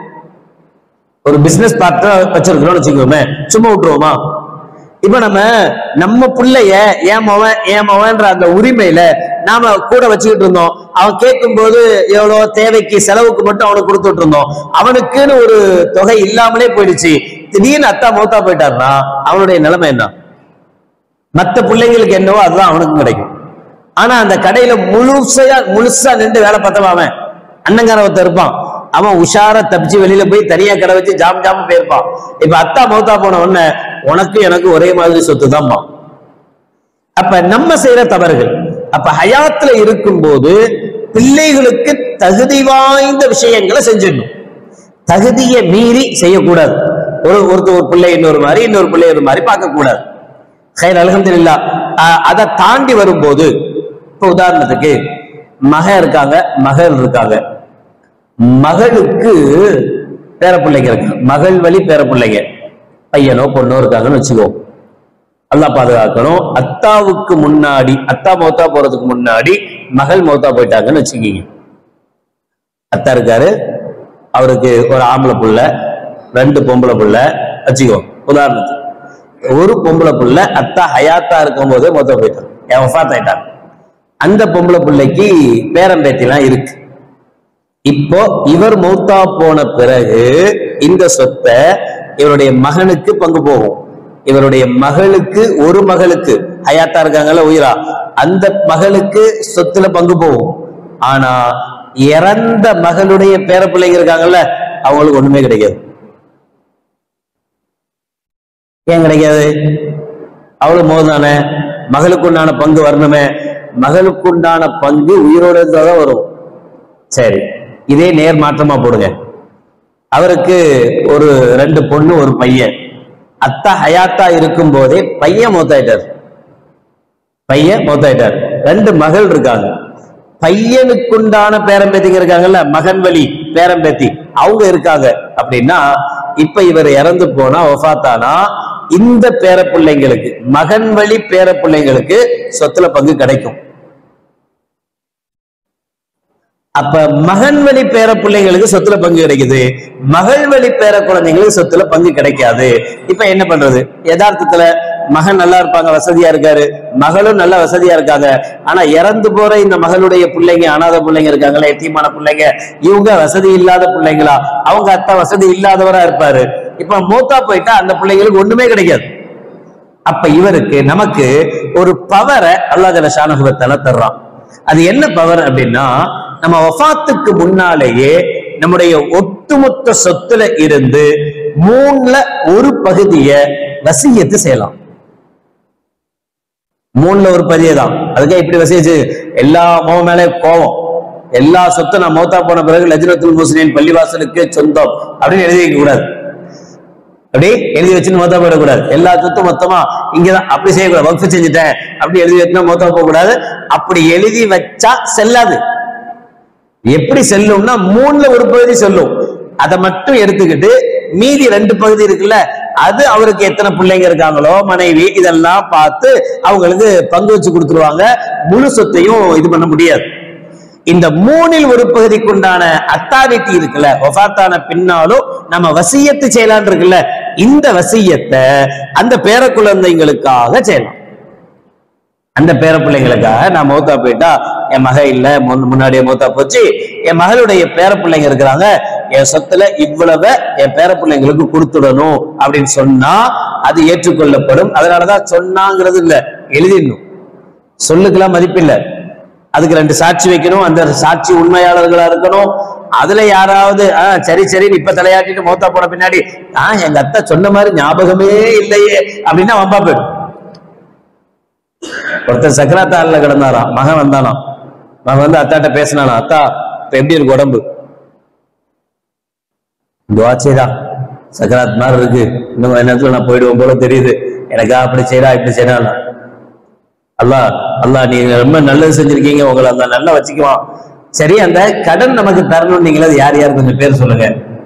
ஒரு பிசினஸ் பார்ட்னர் வச்சிருக்கிறோம்னு வச்சுக்கோமே சும்மா விட்டுருவோமா இப்ப நம்ம நம்ம பிள்ளைய ஏன் மவன் ஏன் மவன்ற அந்த உரிமையில நாம கூட வச்சுக்கிட்டு இருந்தோம் அவன் கேட்கும்போது எவ்வளவு தேவைக்கு செலவுக்கு மட்டும் அவனுக்கு கொடுத்துட்டு இருந்தோம் அவனுக்குன்னு ஒரு தொகை இல்லாமலே போயிடுச்சு திடீர்னு அத்தா மௌத்தா போயிட்டாருன்னா அவனுடைய நிலைமை என்ன மத்த பிள்ளைங்களுக்கு என்னவோ அதுதான் அவனுக்கும் கிடைக்கும் ஆனா அந்த கடையில முழுசையா முழுசா நின்று வேலை பார்த்தவன் அவன் அண்ணங்கார ஒருத்தன் இருப்பான் அவன் உஷாரா தப்பிச்சு வெளியில போய் தனியா கடை வச்சு ஜாம் ஜாம் போயிருப்பான் இப்ப அத்தா மௌத்தா போன உடனே உனக்கு எனக்கு ஒரே மாதிரி சொத்து தான்ப்பா அப்ப நம்ம செய்யற தவறுகள் அப்ப ஹயாத்துல இருக்கும்போது பிள்ளைகளுக்கு தகுதி வாய்ந்த விஷயங்களை செஞ்சிடணும் தகுதியை மீறி செய்யக்கூடாது ஒரு ஒருத்தர் ஒரு பிள்ளை இன்னொரு மாதிரி இன்னொரு பிள்ளை ஒரு மாதிரி பார்க்க கூடாது ஹைர் அலகம்துல்லா அதை தாண்டி வரும்போது இப்ப உதாரணத்துக்கு மக இருக்காங்க மகள் இருக்காங்க மகளுக்கு பேர பிள்ளைங்க இருக்கு மகள் வழி பேர பிள்ளைங்க பையனோ பொண்ணோ இருக்காங்கன்னு வச்சுக்கோ அல்லாஹ் பாதுகாக்கணும் அத்தாவுக்கு முன்னாடி அத்தா மௌத்தா போறதுக்கு முன்னாடி மகள் மௌத்தா போயிட்டாங்கன்னு வச்சுக்கீங்க அத்தா இருக்காரு அவருக்கு ஒரு ஆம்பளை புள்ள ரெண்டு பொம்பளை புள்ள வச்சுக்கோ உதாரணத்துக்கு ஒரு பொம்பளை புள்ள அத்தா ஹயாத்தா இருக்கும் போதே மொத்த போயிட்டான் என் வஃபாத் ஆயிட்டான் அந்த பொம்பளை பிள்ளைக்கு பேரம்பேத்திலாம் இருக்கு இப்போ இவர் மௌத்தா போன பிறகு இந்த சொத்தை இவருடைய மகனுக்கு பங்கு போகும் இவருடைய மகளுக்கு ஒரு மகளுக்கு ஹயாத்தா இருக்காங்கல்ல உயிரா அந்த மகளுக்கு சொத்துல பங்கு போகும் ஆனா இறந்த மகளுடைய பேர பிள்ளைங்க இருக்காங்கல்ல அவங்களுக்கு ஒண்ணுமே கிடைக்காது ஏன் கிடைக்காது அவளும் மோதானே மகளுக்குண்டான பங்கு வரணுமே மகளுக்குண்டான பங்கு உயிரோட இருந்தா தான் வரும் சரி இதே நேர் மாற்றமா போடுங்க அவருக்கு ஒரு ரெண்டு பொண்ணு ஒரு பையன் அத்தா ஹயாத்தா இருக்கும் போதே பையன் மூத்தாயிட்டார் பையன் மூத்தாயிட்டார் ரெண்டு மகள் இருக்காங்க பையனுக்குண்டான பேரம்பேத்திங்க இருக்காங்கல்ல மகன் வழி பேரம்பேத்தி அவங்க இருக்காங்க அப்படின்னா இப்ப இவர் இறந்து போனா ஒஃபாத்தானா இந்த பேர பிள்ளைங்களுக்கு மகன் வழி பேர பிள்ளைங்களுக்கு சொத்துல பங்கு கிடைக்கும் அப்ப மகன் வழி பேர பிள்ளைங்களுக்கு சொத்துல பங்கு கிடைக்குது மகள் வழி பேர குழந்தைங்களுக்கு சொத்துல பங்கு கிடைக்காது இப்ப என்ன பண்றது யதார்த்தத்துல மகன் நல்லா இருப்பாங்க வசதியா இருக்காரு மகளும் நல்லா வசதியா இருக்காங்க ஆனா இறந்து போற இந்த மகளுடைய பிள்ளைங்க அனாதை பிள்ளைங்க இருக்காங்களா எத்தியமான பிள்ளைங்க இவங்க வசதி இல்லாத பிள்ளைங்களா அவங்க அத்தா வசதி இல்லாதவரா இருப்பாரு இப்ப மூத்தா போயிட்டா அந்த பிள்ளைங்களுக்கு ஒண்ணுமே கிடைக்காது அப்ப இவருக்கு நமக்கு ஒரு பவரை அல்லாஹ் ஜல ஷானகுவத்தால தர்றான் அது என்ன பவர் அப்படின்னா நம்ம வஃபாத்துக்கு முன்னாலேயே நம்முடைய ஒட்டுமொத்த சொத்துல இருந்து மூணுல ஒரு பகுதிய வசியத்து செய்யலாம் மூணுல ஒரு பதியை தான் அதுக்காக இப்படி வசிச்சு எல்லா மோக மேலே கோவம் எல்லா சொத்தும் நான் மௌத்தா போன பிறகு லஜ்னத்துல் முஸ்லிம் பள்ளிவாசலுக்கு சொந்தம் அப்படின்னு எழுதி வைக்க கூடாது அப்படி எழுதி வச்சுன்னு மொத்தம் போயிடக்கூடாது எல்லா சொத்தும் மொத்தமா இங்கதான் அப்படி செய்யக்கூடாது வகுப்பு செஞ்சுட்டேன் அப்படி எழுதி வச்சுனா மொத்தம் போகக்கூடாது அப்படி எழுதி வச்சா செல்லாது எப்படி செல்லும்னா மூணுல ஒரு பகுதி செல்லும் அதை மட்டும் எடுத்துக்கிட்டு மீதி ரெண்டு பகுதி இருக்குல்ல அது அவருக்கு எத்தனை பிள்ளைங்க இருக்காங்களோ மனைவி இதெல்லாம் பார்த்து அவங்களுக்கு பங்கு வச்சு கொடுத்துருவாங்க முழு சொத்தையும் இது பண்ண முடியாது இந்த மூணில் ஒரு பகுதிக்கு உண்டான அத்தாரிட்டி இருக்குல்ல ஒஃபாத்தான பின்னாலும் நம்ம வசியத்து செய்யலாம் இருக்குல்ல இந்த வசியத்தை அந்த பேர குழந்தைங்களுக்காக செய்யலாம் அந்த பேர பிள்ளைங்களுக்காக நான் மௌத்தா போயிட்டா என் மக இல்ல முன்- முன்னாடியே மௌத்தா போச்சு என் மகளுடைய பேர பிள்ளைங்க இருக்கிறாங்க என் சொத்துல இவ்வளவு என் பேர பிள்ளைங்களுக்கு கொடுத்துடணும் அப்படின்னு சொன்னா அது ஏற்றுக்கொள்ளப்படும் அதனாலதான் சொன்னாங்கிறது இல்ல எழுதிடணும் சொல்லுக்கெல்லாம் மதிப்பில்லை அதுக்கு ரெண்டு சாட்சி வைக்கணும் அந்த சாட்சி உண்மையாளர்களா இருக்கணும் அதுல யாராவது ஆ சரி சரி இப்ப தலையாட்டிட்டு மோத்தா போன பின்னாடி ஆ எங்க அத்தை சொன்ன மாதிரி ஞாபகமே இல்லையே அப்படின்னா வம்பா போயிடும் ஒருத்தர் சக்கராத்தாரில் கிடந்தாராம் மகன் வந்தானாம் மகன் வந்து அத்தாட்ட பேசினானா அத்தா இப்ப எப்படி இருக்கு உடம்பு துவா செய்தா சக்கராத் மாதிரி இருக்கு இன்னும் கொஞ்ச நேரத்துல நான் போயிடுவோம் போல தெரியுது எனக்கா அப்படி செய்யறா இப்படி செய்யறா அல்லாஹ் அல்லாஹ் நீங்க ரொம்ப நல்லது செஞ்சிருக்கீங்க உங்களை அந்த நல்லா வச்சுக்குவான் சரி அந்த கடன் நமக்கு தரணும் நீங்களே அது யார் யார் கொஞ்சம் பேர் சொல்லுங்க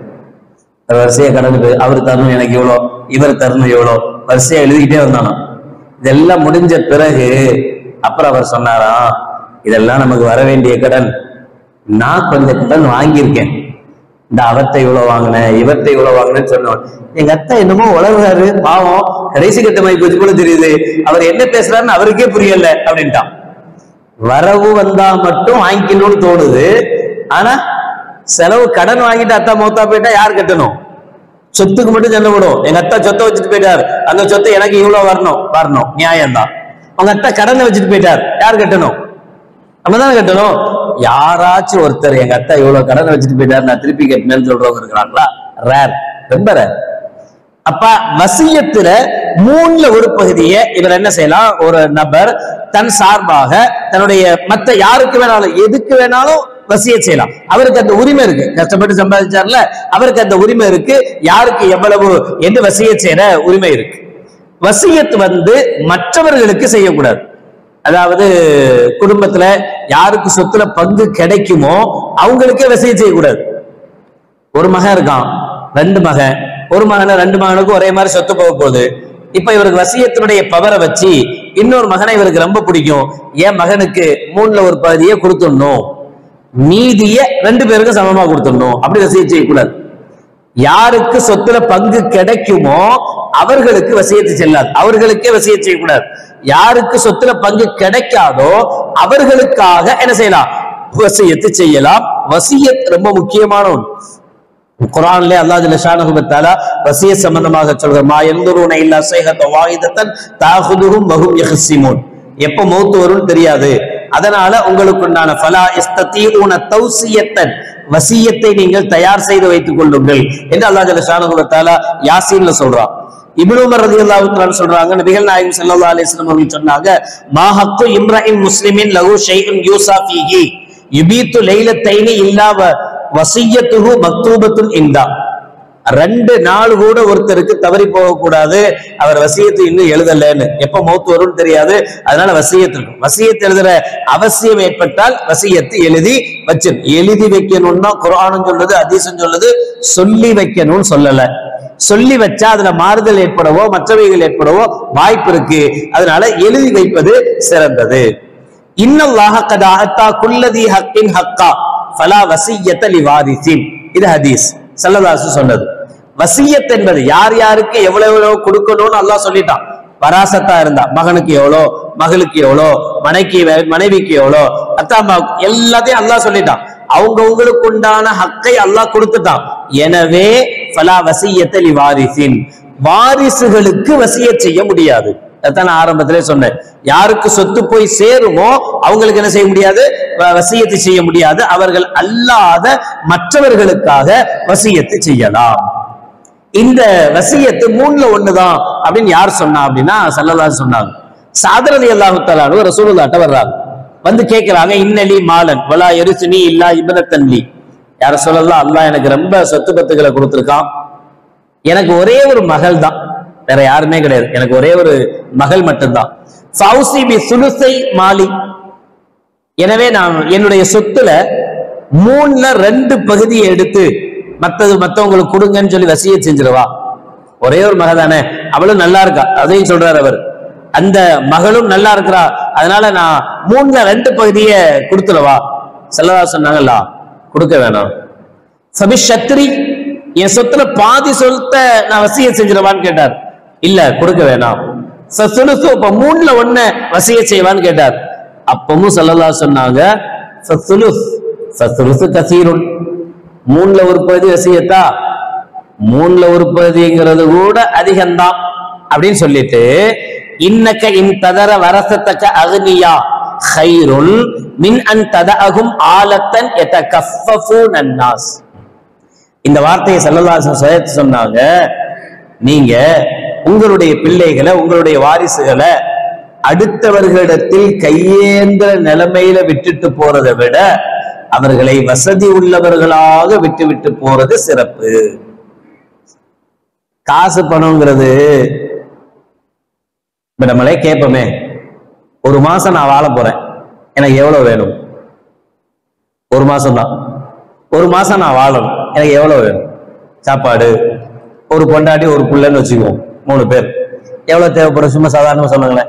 வரிசையா கடன் பே- அவர் தரணும் எனக்கு இவ்வளோ இவர் தரணும் இவ்வளோ வரிசையா எழுதிக்கிட்டே வந்தானாம் இதெல்லாம் முடிஞ்ச பிறகு அப்புறம் அவர் சொன்னாராம் இதெல்லாம் நமக்கு வர வேண்டிய கடன் நான் கொஞ்சம் கடன் வாங்கியிருக்கேன் இந்த அவத்தை இவ்வளவு வாங்கினேன் இவத்தை இவ்வளவு வாங்கினேன்னு சொன்னோம் எங்க அத்தை என்னமோ உழவுறாரு பாவம் கடைசி கட்டமாய் போச்சு போல தெரியுது அவர் என்ன பேசுறாருன்னு அவருக்கே புரியல அப்படின்ட்டான் வரவு வந்தா மட்டும் வாங்கிக்கணும்னு தோணுது ஆனா செலவு கடன் வாங்கிட்டு அத்தா மௌத்தா போயிட்டா யார் கட்டணும் சொத்துக்கு மட்டும் சண்டை போடும் எங்க அத்தா சொத்தை வச்சுட்டு போயிட்டார் அந்த சொத்தை எனக்கு இவ்வளவு வரணும் வரணும் நியாயம்தான் உங்க அத்தா கடனை வச்சுட்டு போயிட்டார் யார் கட்டணும் நம்ம தானே கட்டணும் யாராச்சும் ஒருத்தர் எங்க அத்தா இவ்வளவு கடனை வச்சுட்டு போயிட்டார் நான் திருப்பி கட்டினேன்னு சொல்றவங்க இருக்கிறாங்களா ரேர் ரொம்ப ரேர் அப்ப வசியத்துல மூணுல ஒரு பகுதியை இவர் என்ன செய்யலாம் ஒரு நபர் தன் சார்பாக தன்னுடைய மத்த யாருக்கு வேணாலும் எதுக்கு வேணாலும் வசிய செய்யலாம் அவருக்கு அந்த உரிமை இருக்கு கஷ்டப்பட்டு சம்பாதிச்சார்ல அவருக்கு அந்த உரிமை இருக்கு யாருக்கு எவ்வளவு என்று வசிய செய்யற உரிமை இருக்கு வசியத் வந்து மற்றவர்களுக்கு செய்யக்கூடாது அதாவது குடும்பத்துல யாருக்கு சொத்துல பங்கு கிடைக்குமோ அவங்களுக்கே வசிய செய்யக்கூடாது ஒரு மகன் இருக்கான் ரெண்டு மகன் ஒரு மகனை ரெண்டு மகனுக்கும் ஒரே மாதிரி சொத்து போக போகுது இப்ப இவருக்கு வசியத்தினுடைய பவரை வச்சு இன்னொரு மகனை இவருக்கு ரொம்ப பிடிக்கும் என் மகனுக்கு மூணுல ஒரு பகுதியை கொடுத்துடணும் மீதிய ரெண்டு பேருக்கும் சமமா கொடுத்துடணும் அப்படி வசிய செய்யக்கூடாது யாருக்கு சொத்துல பங்கு கிடைக்குமோ அவர்களுக்கு வசியத்து செல்லாது அவர்களுக்கே வசிய செய்யக்கூடாது யாருக்கு சொத்துல பங்கு கிடைக்காதோ அவர்களுக்காக என்ன செய்யலாம் வசியத்து செய்யலாம் வசியத் ரொம்ப முக்கியமான ஒன்று குரான்ல அல்லாஹ் ஜல்ல ஷானஹு வதஆலா வசியத் சம்பந்தமாக சொல்ற மா யன்துருன இல்லா ஸைஹத வாஹிதத்தன் தாஹுதுஹும் வஹும் யஹ்ஸிமூன் எப்ப மௌத் வரும்னு தெரியாது அதனால உங்களுக்குண்டான ஃபலா இஸ்ததீஉன தௌசியத்தன் வசியத்தை நீங்கள் தயார் செய்து வைத்துக் கொள்ளுங்கள் என்று அல்லாஹ் ஜல்ல ஷானஹு வதஆலா யாசீன்ல சொல்றான் இப்னு உமர் ரலியல்லாஹு தஆலா சொல்றாங்க நபிகள் நாயகம் ஸல்லல்லாஹு அலைஹி வஸல்லம் அவர்கள் சொன்னாங்க மா ஹக்கு இம்ரஇன் முஸ்லிமின் லஹு ஷைஉன் யூஸா ஃபீஹி யுபீத்து லைலத்தைனி இல்லா வ- வசியத்துஹு மக்தூபத்துன் இந்தா ரெண்டு நாள் கூட ஒருத்தருக்கு தவறி போகக்கூடாது அவர் வசியத்து இன்னும் எழுதலன்னு எப்ப மௌத்து வரும்னு தெரியாது அதனால வசியத்து இருக்கும் வசியத்து எழுதுற அவசியம் ஏற்பட்டால் வசியத்து எழுதி வச்சு எழுதி வைக்கணும்னா குரானும் சொல்லுது அதீசம் சொல்லுது சொல்லி வைக்கணும்னு சொல்லல சொல்லி வச்சா அதுல மாறுதல் ஏற்படவோ மற்றவைகள் ஏற்படவோ வாய்ப்பு இருக்கு அதனால எழுதி வைப்பது சிறந்தது இன்னல்லாஹ கத் அஹத்தா குல்லதி ஹக்கின் ஹக்கா ஃபலா வசியத்த லிவாரிசின் இது ஹதீஸ் சல்லல்லாஹு சொன்னது வசியத் என்பது யார் யாருக்கு எவ்வளவு எவ்வளவு கொடுக்கணும்னு அல்லாஹ் சொல்லிட்டான் வராசத்தா இருந்தா மகனுக்கு எவ்வளோ மகளுக்கு எவ்வளோ மனைக்கு வே- மனைவிக்கு எவ்வளோ அத்தா அம்மாவுக்கு எல்லாத்தையும் அல்லாஹ் சொல்லிட்டான் அவங்க உங்களுக்கு உண்டான ஹக்கை அல்லாஹ் கொடுத்துட்டான் எனவே ஃபலா வசியத்த லிவாரிசின் வாரிசுகளுக்கு வசியத் செய்ய முடியாது அதான் நான் ஆரம்பத்திலே சொன்னேன் யாருக்கு சொத்து போய் சேருமோ அவங்களுக்கு என்ன செய்ய முடியாது வ- வசியத்து செய்ய முடியாது அவர்கள் அல்லாத மற்றவர்களுக்காக வசியத்து செய்யலாம் இந்த வசியத்து மூணுல ஒண்ணுதான் அப்படின்னு யார் சொன்னா அப்படின்னா சல்லல்லா சொன்னாங்க சாதரதி அல்லாஹு தலானு ரசூலுல்லாட்ட வர்றாங்க வந்து கேட்கிறாங்க இன்னலி மாலன் வலா எரிசுனி இல்லா இபனத்தன்லி யார சொல்லலாம் அல்லாஹ் எனக்கு ரொம்ப சொத்து பத்துக்களை கொடுத்துருக்கான் எனக்கு ஒரே ஒரு மகள் தான் வேற யாருமே கிடையாது எனக்கு ஒரே ஒரு மகள் மட்டும்தான் ஃபௌசி பி சுலுசை மாலி எனவே நான் என்னுடைய சொத்துல மூணுல ரெண்டு பகுதியை எடுத்து மத்தது மத்தவங்களுக்கு கொடுங்கன்னு சொல்லி வசிய செஞ்சிருவா ஒரே ஒரு மக தானே அவளும் நல்லா இருக்கா அதையும் சொல்றாரு அவர் அந்த மகளும் நல்லா இருக்கிறா அதனால நான் மூணுல ரெண்டு பகுதியை கொடுத்துடவா செல்லதா சொன்னாங்கல்ல கொடுக்க வேணாம் சபி சத்ரி என் சொத்துல பாதி சொத்த நான் வசிய செஞ்சிடவான்னு கேட்டார் இல்ல கொடுக்க வேணாம் சசுலுசு இப்ப மூணுல ஒண்ணு வசிய செய்வான்னு கேட்டார் அப்பவும் செல்லதா சொன்னாங்க சசுலுஸ் சசுலுசு கசீருன் மூணுல ஒரு பகுதி வசியத்தா மூணுல ஒரு பகுதிங்கிறது கூட அதிகம்தான் அப்படின்னு சொல்லிட்டு இன்னக்க இன் ததர வரசத்தக்க அக்னியா ஹைருல் மின் அன் ததஅகும் ஆலத்தன் எதகஃபஃபூன் அன்னாஸ் இந்த வார்த்தையை செல்லல்லாசன் சேர்த்து சொன்னாங்க நீங்க உங்களுடைய பிள்ளைகளை உங்களுடைய வாரிசுகளை அடுத்தவர்களிடத்தில் கையேந்திர நிலைமையில விட்டுட்டு போறதை விட அவர்களை வசதி உள்ளவர்களாக விட்டு விட்டு போறது சிறப்பு காசு பணம்ங்கிறது இப்ப நம்மளே கேட்போமே ஒரு மாசம் நான் வாழ போறேன் எனக்கு எவ்வளவு வேணும் ஒரு மாசம் தான் ஒரு மாசம் நான் வாழணும் எனக்கு எவ்வளவு வேணும் சாப்பாடு ஒரு பொண்டாட்டி ஒரு புள்ளன்னு வச்சுக்குவோம் மூணு பேர் எவ்வளவு தேவைப்படும் சும்மா சாதாரணமா சொல்லுங்களேன்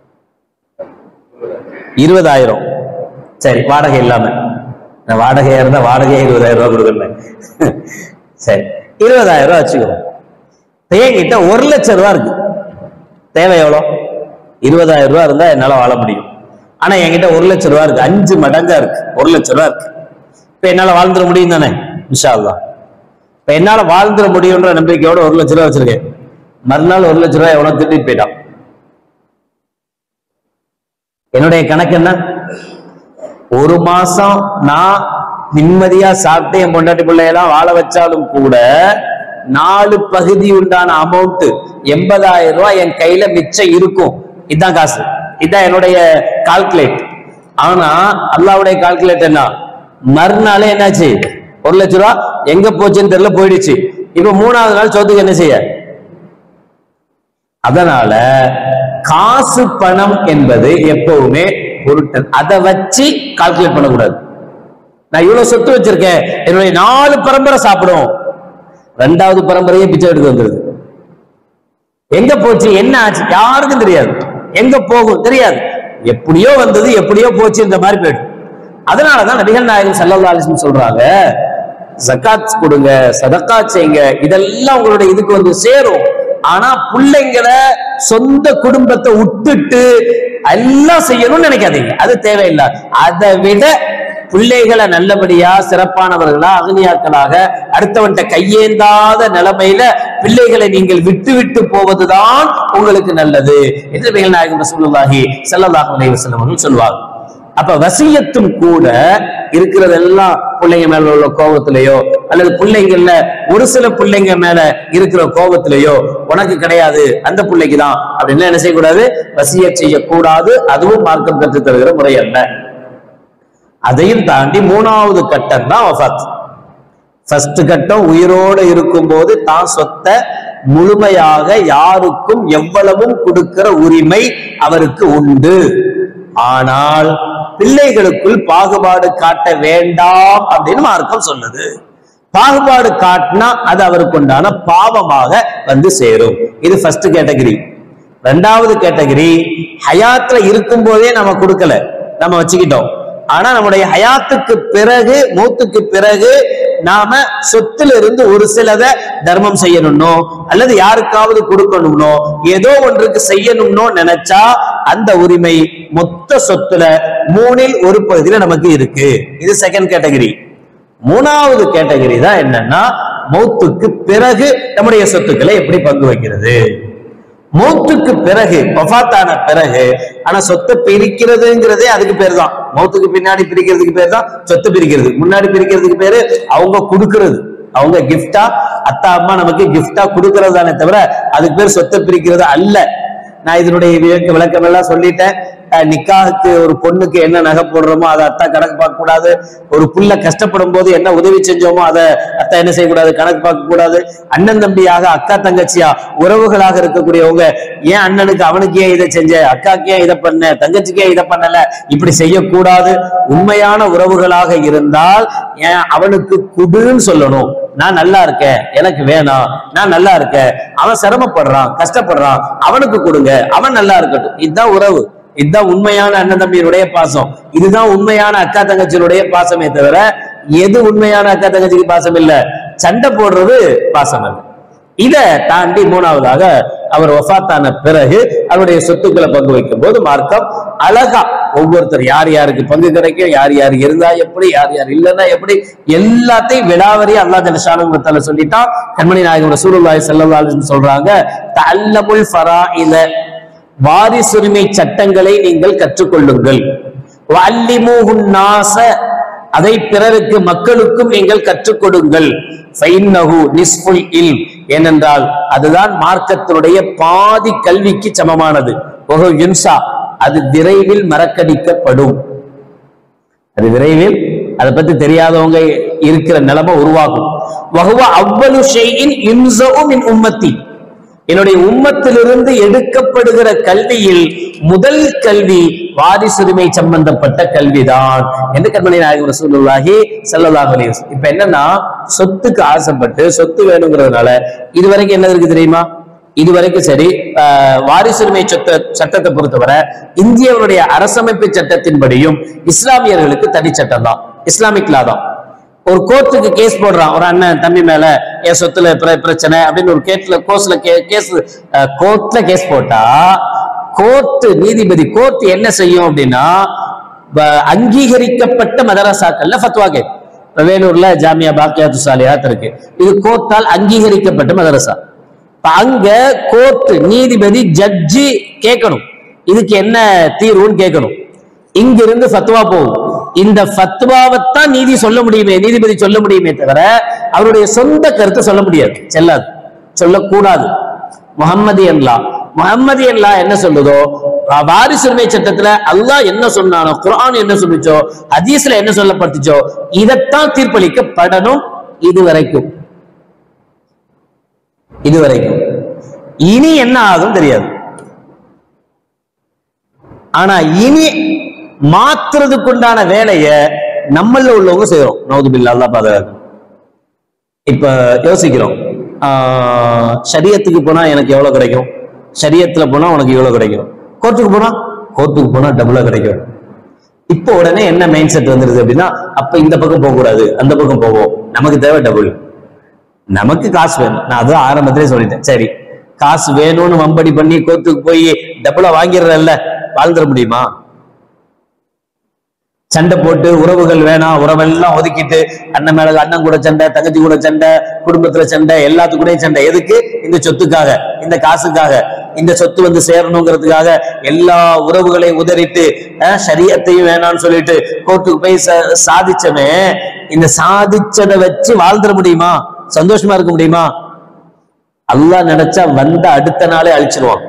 இருபதாயிரம் சரி வாடகை இல்லாம நான் வாடகையா இருந்தா வாடகையே இருபதாயிரம் ரூபாய் கொடுக்கணும் சரி இருபதாயிரம் ரூபாய் வச்சுக்குவோம் என்கிட்ட ஒரு லட்சம் ரூபாய் இருக்கு தேவை எவ்வளோ இருபதாயிரம் ரூபாய் இருந்தா என்னால வாழ முடியும் ஆனா என்கிட்ட ஒரு லட்சம் ரூபாய் இருக்கு அஞ்சு மடங்கா இருக்கு ஒரு லட்சம் ரூபாய் இருக்கு இப்ப என்னால வாழ்ந்துட முடியும் தானே இன்ஷா அல்லாஹ் இப்ப என்னால வாழ்ந்துட முடியும்ன்ற நம்பிக்கையோட ஒரு லட்சம் ரூபாய் வச்சிருக்கேன் மறுநாள் ஒரு லட்சம் ரூபாய் எவ்வளவு திருப்பிட்டு போயிட்டான் என்னுடைய கணக்கு என்ன ஒரு மாசம் நான் நிம்மதியா சாப்பிட்டு என் பொண்டாட்டி பிள்ளையெல்லாம் வாழ வச்சாலும் கூட நாலு பகுதி உண்டான அமௌண்ட் எண்பதாயிரம் ரூபாய் என் கையில மிச்சம் இருக்கும் இதுதான் காசு இதுதான் என்னுடைய கால்குலேட் ஆனா அல்லாவுடைய கால்குலேட் என்ன மறுநாளே என்னாச்சு ஒரு லட்ச ரூபா எங்க போச்சுன்னு தெரியல போயிடுச்சு இப்ப மூணாவது நாள் சோத்துக்கு என்ன செய்ய அதனால காசு பணம் என்பது எப்பவுமே பொருட்கள் அதை வச்சு கால்குலேட் பண்ணக்கூடாது நான் இவ்வளவு சொத்து வச்சிருக்கேன் என்னுடைய நாலு பரம்பரை சாப்பிடும் ரெண்டாவது பரம்பரையே பிச்சை எடுத்து வந்துருது எங்க போச்சு என்ன ஆச்சு யாருக்கும் தெரியாது எங்க போகும் தெரியாது எப்படியோ வந்தது எப்படியோ போச்சு இந்த மாதிரி போயிடும் அதனாலதான் நபிகள் நாயகம் சல்லல்லா அலிஸ்லம் சொல்றாங்க ஜக்காத் கொடுங்க சதக்கா செய்யுங்க இதெல்லாம் உங்களுடைய இதுக்கு வந்து சேரும் ஆனா பிள்ளைங்களை சொந்த குடும்பத்தை விட்டுட்டு எல்லாம் செய்யணும்னு நினைக்காதீங்க அது தேவையில்லை அதை விட பிள்ளைகளை நல்லபடியா சிறப்பானவர்களா அகனியாக்களாக அடுத்தவன்ட்ட கையேந்தாத நிலைமையில பிள்ளைகளை நீங்கள் விட்டு விட்டு போவதுதான் உங்களுக்கு நல்லது என்று நபிகள் நாயகம் ரசூலுல்லாஹி ஸல்லல்லாஹு அலைஹி வஸல்லம் அவர்கள் சொல்வாங்க அப்ப வசியத்தும் கூட இருக்கிறதெல்லாம் பிள்ளைங்க மேல உள்ள கோபத்திலேயோ அல்லது பிள்ளைங்கள்ல ஒரு சில பிள்ளைங்க மேல இருக்கிற கோபத்திலேயோ உனக்கு கிடையாது அந்த பிள்ளைக்கு தான் அப்படின்னு என்ன செய்யக்கூடாது வசிய செய்யக்கூடாது அதுவும் மார்க்கம் கற்றுத் தருகிற முறை அல்ல அதையும் தாண்டி மூணாவது கட்டம் தான் வஃபாத் ஃபர்ஸ்ட் கட்டம் உயிரோடு இருக்கும்போது தான் சொத்தை முழுமையாக யாருக்கும் எவ்வளவும் கொடுக்கிற உரிமை அவருக்கு உண்டு ஆனால் பிள்ளைகளுக்குள் பாகுபாடு காட்ட வேண்டாம் அப்படின்னு மார்க்கம் சொல்லுது பாகுபாடு காட்டினா அது அவருக்கு உண்டான பாவமாக வந்து சேரும் இது ஃபர்ஸ்ட் கேட்டகரி ரெண்டாவது கேட்டகரி ஹயாத்துல இருக்கும் போதே நம்ம கொடுக்கல நம்ம வச்சுக்கிட்டோம் ஆனா நம்முடைய ஹயாத்துக்கு பிறகு மூத்துக்கு பிறகு நாம சொத்துல இருந்து ஒரு சிலதை தர்மம் செய்யணும்னோ அல்லது யாருக்காவது கொடுக்கணும்னோ ஏதோ ஒன்றுக்கு செய்யணும்னோ நினைச்சா அந்த உரிமை மொத்த சொத்துல மூணில் ஒரு பகுதியில நமக்கு இருக்கு இது செகண்ட் கேட்டகரி மூணாவது கேட்டகரி தான் என்னன்னா மௌத்துக்கு பிறகு நம்முடைய சொத்துக்களை எப்படி பங்கு வைக்கிறது மௌத்துக்கு பிறகு வஃபாத்தான பிறகு ஆனா சொத்தை பிரிக்கிறதுங்கிறதே அதுக்கு பேர் தான் மௌத்துக்கு பின்னாடி பிரிக்கிறதுக்கு பேர் தான் சொத்து பிரிக்கிறது முன்னாடி பிரிக்கிறதுக்கு பேரு அவங்க கொடுக்கிறது அவங்க கிஃப்டா அத்தா அம்மா நமக்கு கிஃப்டா கொடுக்கறது தானே தவிர அதுக்கு பேர் சொத்தை பிரிக்கிறது அல்ல நான் இதனுடைய விளக்க விளக்கம் எல்லாம் சொல்லிட்டேன் அஹ், நிக்காஹுக்கு ஒரு பொண்ணுக்கு என்ன நகை போடுறோமோ அதை அத்தா கணக்கு பார்க்க கூடாது ஒரு புள்ள கஷ்டப்படும் போது என்ன உதவி செஞ்சோமோ அதை அத்தா என்ன செய்யக்கூடாது கணக்கு பார்க்க கூடாது அண்ணன் தம்பியாக அக்கா தங்கச்சியா உறவுகளாக இருக்கக்கூடியவங்க ஏன் அண்ணனுக்கு அவனுக்கு ஏன் இதை செஞ்ச அக்காக்கு ஏன் இதை பண்ண தங்கச்சிக்கு ஏன் இதை பண்ணல இப்படி செய்யக்கூடாது உண்மையான உறவுகளாக இருந்தால் ஏன் அவனுக்கு குடுன்னு சொல்லணும் நான் நல்லா இருக்கேன் எனக்கு வேணாம் நான் நல்லா இருக்கேன் அவன் சிரமப்படுறான் கஷ்டப்படுறான் அவனுக்கு கொடுங்க அவன் நல்லா இருக்கட்டும் இதுதான் உறவு இதுதான் உண்மையான அண்ணன் தம்பியினுடைய பாசம் இதுதான் உண்மையான அக்கா தங்கச்சியினுடைய பாசமே தவிர எது உண்மையான அக்கா தங்கச்சிக்கு பாசம் இல்ல சண்டை போடுறது பாசம் அல்ல இத தாண்டி மூணாவதாக அவர் வஃபாத்தான பிறகு அவருடைய சொத்துக்களை பங்கு வைக்கும் போது மார்க்கம் அழகா ஒவ்வொருத்தர் யார் யாருக்கு பங்கு கிடைக்கும் யார் யார் இருந்தா எப்படி யார் யார் இல்லைன்னா எப்படி எல்லாத்தையும் விடாவரி அல்லா ஜலஷானுவத்தால சொல்லிட்டான் கண்மணி நாயகம் ரசூலுல்லாஹி ஸல்லல்லாஹு அலைஹி வஸல்லம் சொல்றாங்க தல்லமுல் ஃபராயில வாரிசுரிமை சட்டங்களை நீங்கள் கற்றுக்கொள்ளுங்கள் வல்லிமூஹுன் நாச அதை பிறருக்கு மக்களுக்கும் நீங்கள் கற்றுக் கொடுங்கள் ஃபைன்னஹு நிஸ்ஃபுல் இல்ம் ஏனென்றால் அதுதான் மார்க்கத்தினுடைய பாதி கல்விக்கு சமமானது ஒஹு யுன்சா அது விரைவில் மறக்கடிக்கப்படும் அது விரைவில் அதை பத்தி தெரியாதவங்க இருக்கிற நிலைமை உருவாகும் வகுவ அவ்வளவு ஷெய்இன் யுன்சஉ மின் உம்மத்தி என்னுடைய உம்மத்திலிருந்து எடுக்கப்படுகிற கல்வியில் முதல் கல்வி வாரிசுரிமை சம்பந்தப்பட்ட கல்விதான் என்று கண்மணி நாயகம் ரசூலுல்லாஹி ஸல்லல்லாஹு அலைஹி வஸல்லம் இப்ப என்னன்னா சொத்துக்கு ஆசைப்பட்டு சொத்து வேணுங்கிறதுனால இதுவரைக்கும் என்ன இருக்கு தெரியுமா இதுவரைக்கும் சரி ஆஹ், வாரிசுரிமை சொத்த சட்டத்தை பொறுத்தவரை இந்தியாவுடைய அரசமைப்பு சட்டத்தின்படியும் இஸ்லாமியர்களுக்கு தனி சட்டம் தான் இஸ்லாமிக் லா தான் ஒரு கோர்ட்டுக்கு கேஸ் போடுறான் ஒரு அண்ணன் தம்பி மேல என் சொத்துல பிர- பிரச்சனை அப்படின்னு ஒரு கேட்ல கோர்ஸ்ல கேஸ் கோர்ட்ல கேஸ் போட்டா கோர்ட் நீதிபதி கோர்ட் என்ன செய்யும் அப்படின்னா வ- அங்கீகரிக்கப்பட்ட மதரசாக்கள்ல ஃபத்வா கேட்கும் இப்ப வேலூர்ல ஜாமியா பாக்கியாத்து சாலியாத் இருக்கு இது கோர்ட்டால் அங்கீகரிக்கப்பட்ட மதரசா இப்ப அங்க கோர்ட் நீதிபதி ஜட்ஜி கேட்கணும் இதுக்கு என்ன தீர்வுன்னு கேட்கணும் இங்கிருந்து ஃபத்வா போகும் இந்த ஃபத்வாவைத்தான் நீதி சொல்ல முடியுமே நீதிபதி சொல்ல முடியுமே தவிர அவருடைய சொந்த கருத்தை சொல்ல முடியாது செல்லாது சொல்லக்கூடாது முகம்மதியன் லா முகம்மதியன் லா என்ன சொல்லுதோ அஹ் வாரிசுரிமை சட்டத்துல அல்லாஹ் என்ன சொன்னானோ குர்ஆன் என்ன சொல்லுச்சோ ஹதீஸ்ல என்ன சொல்லப்பட்டுச்சோ இதைத்தான் தீர்ப்பளிக்கப்படணும் இதுவரைக்கும் இதுவரைக்கும் இனி என்ன ஆகும் தெரியாது ஆனா இனி மாத்துறதுக்குண்டான வேலைய நம்மள உள்ளவங்க செய்யறோம் நவுதுபில்லா அல்லாஹ் பாதுகாக்கும் இப்ப யோசிக்கிறோம் ஆஹ் ஷரியத்துக்கு போனா எனக்கு எவ்வளவு கிடைக்கும் ஷரியத்துல போனா உனக்கு இவ்வளவு கிடைக்கும் கோர்ட்டுக்கு போனா கோர்ட்டுக்கு போனா டபுளா கிடைக்கும் இப்போ உடனே என்ன மைண்ட் செட் வந்துருது அப்படின்னா அப்ப இந்த பக்கம் போக கூடாது அந்த பக்கம் போவோம் நமக்கு தேவை டபுள் நமக்கு காசு வேணும் நான் அதான் ஆரம்பத்திலே சொல்லிட்டேன் சரி காசு வேணும்னு வம்படி பண்ணி கோர்ட்டுக்கு போய் டபுளா வாங்கிடுறல்ல வாழ்ந்துட முடியுமா சண்டை போட்டு உறவுகள் வேணாம் உறவெல்லாம் ஒதுக்கிட்டு அண்ணன் மேல அண்ணன் கூட சண்டை தங்கச்சி கூட சண்டை குடும்பத்துல சண்டை எல்லாத்துக்கூடயும் சண்டை எதுக்கு இந்த சொத்துக்காக இந்த காசுக்காக இந்த சொத்து வந்து சேரணுங்கிறதுக்காக எல்லா உறவுகளையும் உதறிட்டு அஹ், ஷரியத்தையும் வேணாம்னு சொல்லிட்டு கோர்ட்டுக்கு போய் ச- சாதிச்சவன் இந்த சாதிச்சதை வச்சு வாழ்ந்துட முடியுமா சந்தோஷமா இருக்க முடியுமா அல்லாஹ் நினைச்சா வந்த அடுத்த நாளே அழிச்சிருவான்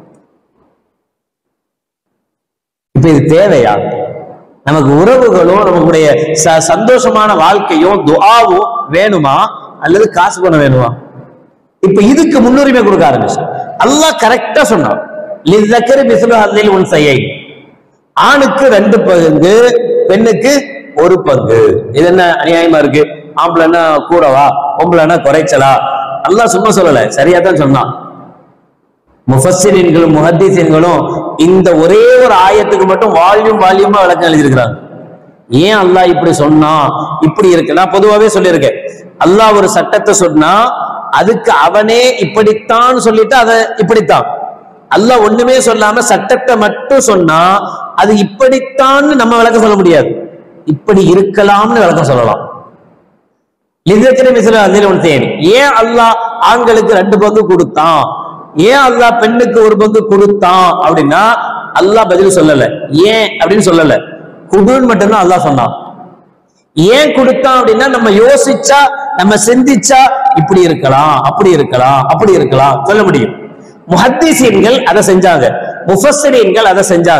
இப்ப இது தேவையா நமக்கு உறவுகளும் நமக்குடைய ச- சந்தோஷமான வாழ்க்கையும் துஆவும் வேணுமா அல்லது காசு பணம் வேணுமா இப்ப இதுக்கு முன்னுரிமை கொடுக்க ஆரம்பிச்சு அல்லாஹ் கரெக்டா சொன்னான் லிzzakari மிஸ்லு ஹல்லில் உன்சையை ஆணுக்கு ரெண்டு பங்கு பெண்ணுக்கு ஒரு பங்கு இது என்ன அநியாயமா இருக்கு ஆம்பளைன்னா கூடவா பொம்பளைன்னா குறைச்சலா அல்லாஹ் சும்மா சொல்லல சரியா தான் சொன்னான் முஃபஸ்ஸிரீன்களும் முஹத்திசீன்களும் இந்த ஒரே ஒரு ஆயத்துக்கு மட்டும் வால்யூம் வால்யூமா விளக்கம் எழுதியிருக்கிறாங்க ஏன் அல்லாஹ் இப்படி சொன்னா இப்படி இருக்கு நான் பொதுவாவே சொல்லியிருக்கேன் அல்லாஹ் ஒரு சட்டத்தை சொன்னா அதுக்கு அவனே இப்படித்தான் சொல்லிட்டு அதை இப்படித்தான் அல்லாஹ் ஒண்ணுமே சொல்லாம சட்டத்தை மட்டும் சொன்னா அது இப்படித்தான்னு நம்ம விளக்கம் சொல்ல முடியாது இப்படி இருக்கலாம்னு விளக்கம் சொல்லலாம் லிதக்கரி மிஸ்ல அதில் ஒன்று தேடி ஏன் அல்லாஹ் ஆண்களுக்கு ரெண்டு பங்கு கொடுத்தான் ஏன் அல்லாஹ் பெண்ணுக்கு ஒரு பங்கு கொடுத்தான் அப்படின்னா அல்லாஹ் பதில் சொல்லல ஏன் அப்படின்னு சொல்லல குடுன்னு மட்டும்தான் அல்லாஹ் சொன்னான் ஏன் கொடுத்தான் அப்படின்னா நம்ம யோசிச்சா நம்ம சிந்திச்சா இப்படி இருக்கலாம் அப்படி இருக்கலாம் அப்படி இருக்கலாம் சொல்ல முடியும் முஹத்திசீன்கள் அதை செஞ்சாங்க முஃபஸ்ஸரீன்கள் அதை செஞ்சாங்க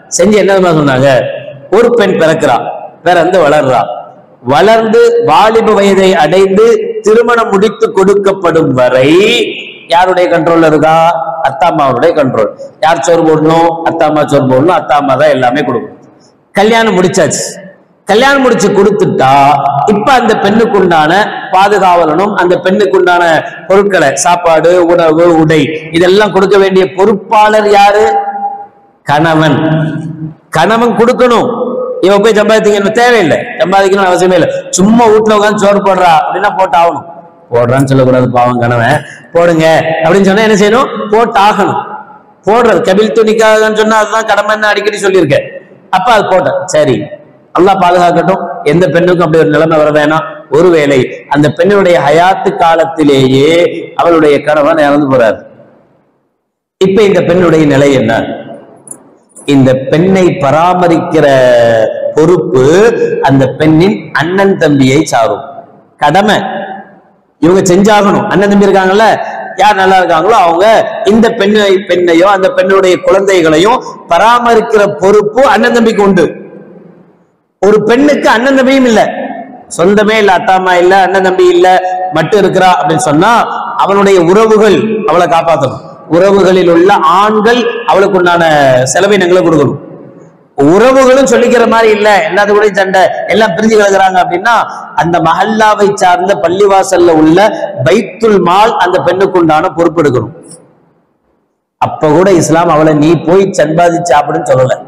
செஞ்சு என்ன தெரியுமா சொன்னாங்க ஒரு பெண் பிறக்கிறா பிறந்து வளர்றா வளர்ந்து வாலிப வயதை அடைந்து திருமணம் முடித்து கொடுக்கப்படும் வரை யாருடைய கண்ட்ரோல்ல இருக்கா அத்தா அம்மாவுடைய கண்ட்ரோல் யார் சோறு போடணும் அத்தா அம்மா சோறு போடணும் அத்தா அம்மா தான் எல்லாமே கொடுக்கும் கல்யாணம் முடிச்சாச்சு கல்யாணம் முடிச்சு கொடுத்துட்டா இப்ப அந்த பெண்ணுக்குண்டான பாதுகாவலனும் அந்த பெண்ணுக்குண்டான பொருட்களை சாப்பாடு உணவு உடை இதெல்லாம் கொடுக்க வேண்டிய பொறுப்பாளர் யாரு கணவன் கணவன் கொடுக்கணும் இவன் போய் சம்பாதிக்கணும் தேவையில்லை சம்பாதிக்கணும் அவசியமே இல்லை சும்மா வீட்டுல உட்காந்து சோறு போடுறா அப்படின்னா போட்டு ஆகணும் போடுறான்னு சொல்லக்கூடாது பாவம் கணவன் போடுங்க அப்படின்னு சொன்னா என்ன செய்யணும் போட்டு ஆகணும் போடுறது கபில் துணிக்காகன்னு சொன்னா அதுதான் கடமைன்னு அடிக்கடி சொல்லியிருக்கேன் அப்ப அது போட்டேன் சரி அல்லாஹ் பாதுகாக்கட்டும் எந்த பெண்ணுக்கும் அப்படி ஒரு நிலைமை வர வேணாம் ஒருவேளை அந்த பெண்ணுடைய ஹயாத்து காலத்திலேயே அவளுடைய கணவன் இறந்து போறாரு இப்ப இந்த பெண்ணுடைய நிலை என்ன இந்த பெண்ணை பராமரிக்கிற பொறுப்பு அந்த பெண்ணின் அண்ணன் தம்பியை சாரும் கடமை இவங்க செஞ்சாகணும் அண்ணன் தம்பி இருக்காங்கல்ல யார் நல்லா இருக்காங்களோ அவங்க இந்த பெண்ணை பெண்ணையோ அந்த பெண்ணுடைய குழந்தைகளையும் பராமரிக்கிற பொறுப்பு அண்ணன் தம்பிக்கு உண்டு ஒரு பெண்ணுக்கு அண்ணன் தம்பியும் இல்ல சொந்தமே இல்ல அத்தாமா இல்ல அண்ணன் தம்பி இல்ல மட்டும் இருக்கிறா அப்படின்னு சொன்னா அவனுடைய உறவுகள் அவளை காப்பாற்றணும் உறவுகளில் உள்ள ஆண்கள் அவளுக்கு உண்டான செலவினங்களை கொடுக்கணும் உறவுகளும் சொல்லிக்கிற மாதிரி இல்ல எல்லாத்து கூட சண்டை எல்லாம் பிரிஞ்சு கிடக்குறாங்க அப்படின்னா அந்த மஹல்லாவை சார்ந்த பள்ளிவாசல்ல உள்ள பைத்துல் மால் அந்த பெண்ணுக்கு உண்டான பொறுப்பு எடுக்கணும் அப்ப கூட இஸ்லாம் அவளை நீ போய் சம்பாதிச்சு சாப்பிடுன்னு சொல்லல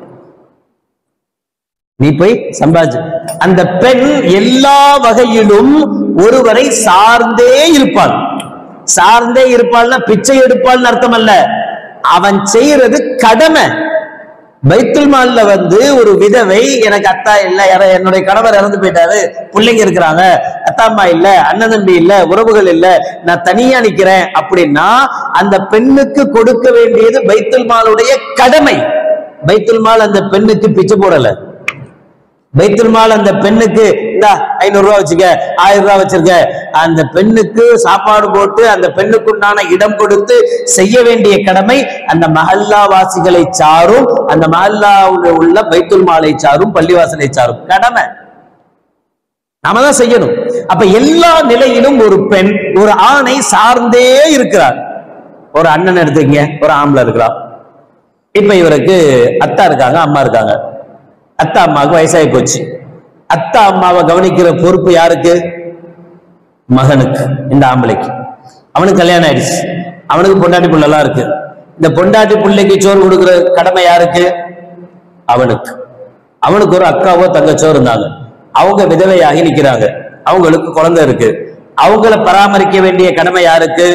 நீ போய் சம்பாதிச்சு அந்த பெண் எல்லா வகையிலும் ஒருவரை சார்ந்தே இருப்பாள் சார்ந்தே இருப்பாள்னா பிச்சை எடுப்பாள்னு அர்த்தம் அல்ல அவன் செய்யறது கடமை பைத்துல் மால்ல வந்து ஒரு விதவை எனக்கு அத்தா இல்ல யார- என்னுடைய கணவர் இறந்து போயிட்டாரு பிள்ளைங்க இருக்கிறாங்க அத்தா அம்மா இல்ல அண்ணன் தம்பி இல்ல உறவுகள் இல்ல நான் தனியா நிக்கிறேன் அப்படின்னா அந்த பெண்ணுக்கு கொடுக்க வேண்டியது பைத்துல் மாலுடைய கடமை பைத்துல் மால் அந்த பெண்ணுக்கு பிச்சை போடல பைத்துல் மால் அந்த பெண்ணுக்கு இந்தா ஐநூறு ரூபாய் வச்சுக்க ஆயிரம் ரூபாய் வச்சிருக்க அந்த பெண்ணுக்கு சாப்பாடு போட்டு அந்த பெண்ணுக்குண்டான இடம் கொடுத்து செய்ய வேண்டிய கடமை அந்த மஹல்லா வாசிகளை சாரும் அந்த மஹல்லாவில் உள்ள பைத்துல் மாலை சாரும் பள்ளிவாசலை சாரும் கடமை நாம தான் செய்யணும் அப்ப எல்லா நிலையிலும் ஒரு பெண் ஒரு ஆணை சார்ந்தே இருக்கிறார் ஒரு அண்ணன் எடுத்துக்கங்க ஒரு ஆம்பளை இருக்கிறான் இப்ப இவருக்கு அத்தா இருக்காங்க அம்மா இருக்காங்க அத்தா அம்மாவுக்கு வயசாகி போச்சு அத்தா அம்மாவை கவனிக்கிற பொறுப்பு யாருக்கு மகனுக்கு இந்த ஆம்பளைக்கு அவனுக்கு கல்யாணம் ஆயிடுச்சு அவனுக்கு பொண்டாட்டி புள்ளெல்லாம் இருக்கு இந்த பொண்டாட்டி பிள்ளைக்கு சோறு கொடுக்கிற கடமை யாருக்கு அவனுக்கு அவனுக்கு ஒரு அக்காவோ தங்கச்சோ இருந்தாங்க அவங்க விதவையாகி நிக்கிறாங்க அவங்களுக்கு குழந்தை இருக்கு அவங்கள பராமரிக்க வேண்டிய கடமை யாருக்கு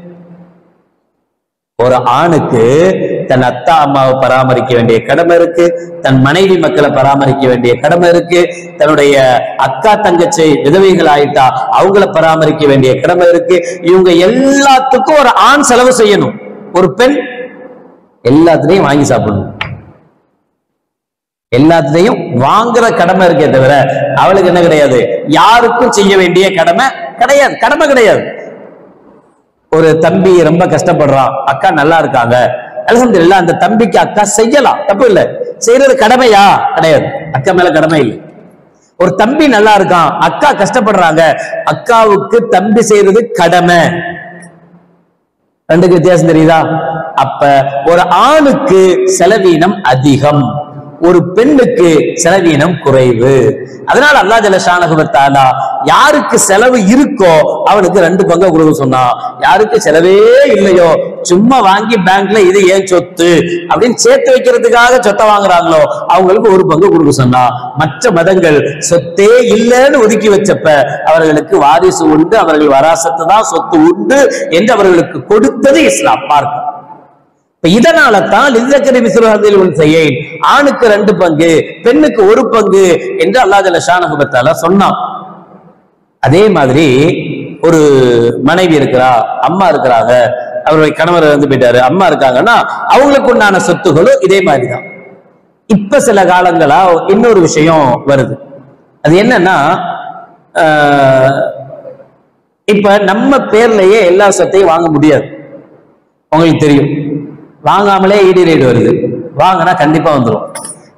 ஒரு ஆணுக்கு தன் அத்தா அம்மாவை பராமரிக்க வேண்டிய கடமை இருக்கு தன் மனைவி மக்களை பராமரிக்க வேண்டிய கடமை இருக்கு தன்னுடைய அக்கா தங்கச்சி விதவைகள் ஆயிட்டா அவங்கள பராமரிக்க வேண்டிய கடமை இருக்கு இவங்க எல்லாத்துக்கும் ஒரு ஆண் செலவு செய்யணும் ஒரு பெண் எல்லாத்துலயும் வாங்கி சாப்பிடணும் எல்லாத்துலயும் வாங்குற கடமை இருக்கே தவிர அவளுக்கு என்ன கிடையாது யாருக்கும் செய்ய வேண்டிய கடமை கிடையாது கடமை கிடையாது ஒரு தம்பி ரொம்ப கஷ்டப்படுறான் அக்கா நல்லா இருக்காங்க அல்ஹம்துலில்லாஹ் அந்த தம்பிக்கு அக்கா செய்யலாம் தப்பு இல்ல செய்யறது கடமையா கிடையாது அக்கா மேல கடமை இல்லை ஒரு தம்பி நல்லா இருக்கான் அக்கா கஷ்டப்படுறாங்க அக்காவுக்கு தம்பி செய்யறது கடமை ரெண்டுக்கு வித்தியாசம் தெரியுதா அப்ப ஒரு ஆணுக்கு செலவீனம் அதிகம் ஒரு பெண்ணுக்கு செலவீனம் குறைவு அதனால அல்லா ஜலஷானகுபத்தாலா யாருக்கு செலவு இருக்கோ அவனுக்கு ரெண்டு பங்கு கொடுக்க சொன்னா யாருக்கு செலவே இல்லையோ சும்மா வாங்கி பேங்க்ல இது ஏன் சொத்து அப்படின்னு சேர்த்து வைக்கிறதுக்காக சொத்தை வாங்குறாங்களோ அவங்களுக்கு ஒரு பங்கு கொடுக்க சொன்னா மற்ற மதங்கள் சொத்தே இல்லைன்னு ஒதுக்கி வச்சப்ப அவர்களுக்கு வாரிசு உண்டு அவர்கள் வராசத்து தான் சொத்து உண்டு என்று அவர்களுக்கு கொடுத்தது இஸ்லாம் பார்க்கும் இப்ப இதனால தான் லில்லக்கரி மிஸ்ரஹதில் உன் செய்யை ஆணுக்கு ரெண்டு பங்கு பெண்ணுக்கு ஒரு பங்கு என்று அல்லாஹ் ஜல்ல ஷானஹுபத்தால சொன்னான் அதே மாதிரி ஒரு மனைவி இருக்கிறா அம்மா இருக்கிறாங்க அவருடைய கணவர் இறந்து போயிட்டாரு அம்மா இருக்காங்கன்னா அவங்களுக்கு உண்டான சொத்துகளும் இதே மாதிரிதான் இப்ப சில காலங்களா இன்னொரு விஷயம் வருது அது என்னன்னா ஆஹ், இப்ப நம்ம பேர்லயே எல்லா சொத்தையும் வாங்க முடியாது உங்களுக்கு தெரியும் வாங்காமலே ஈடு ரேடு வருது வாங்கினா கண்டிப்பா வந்துடும்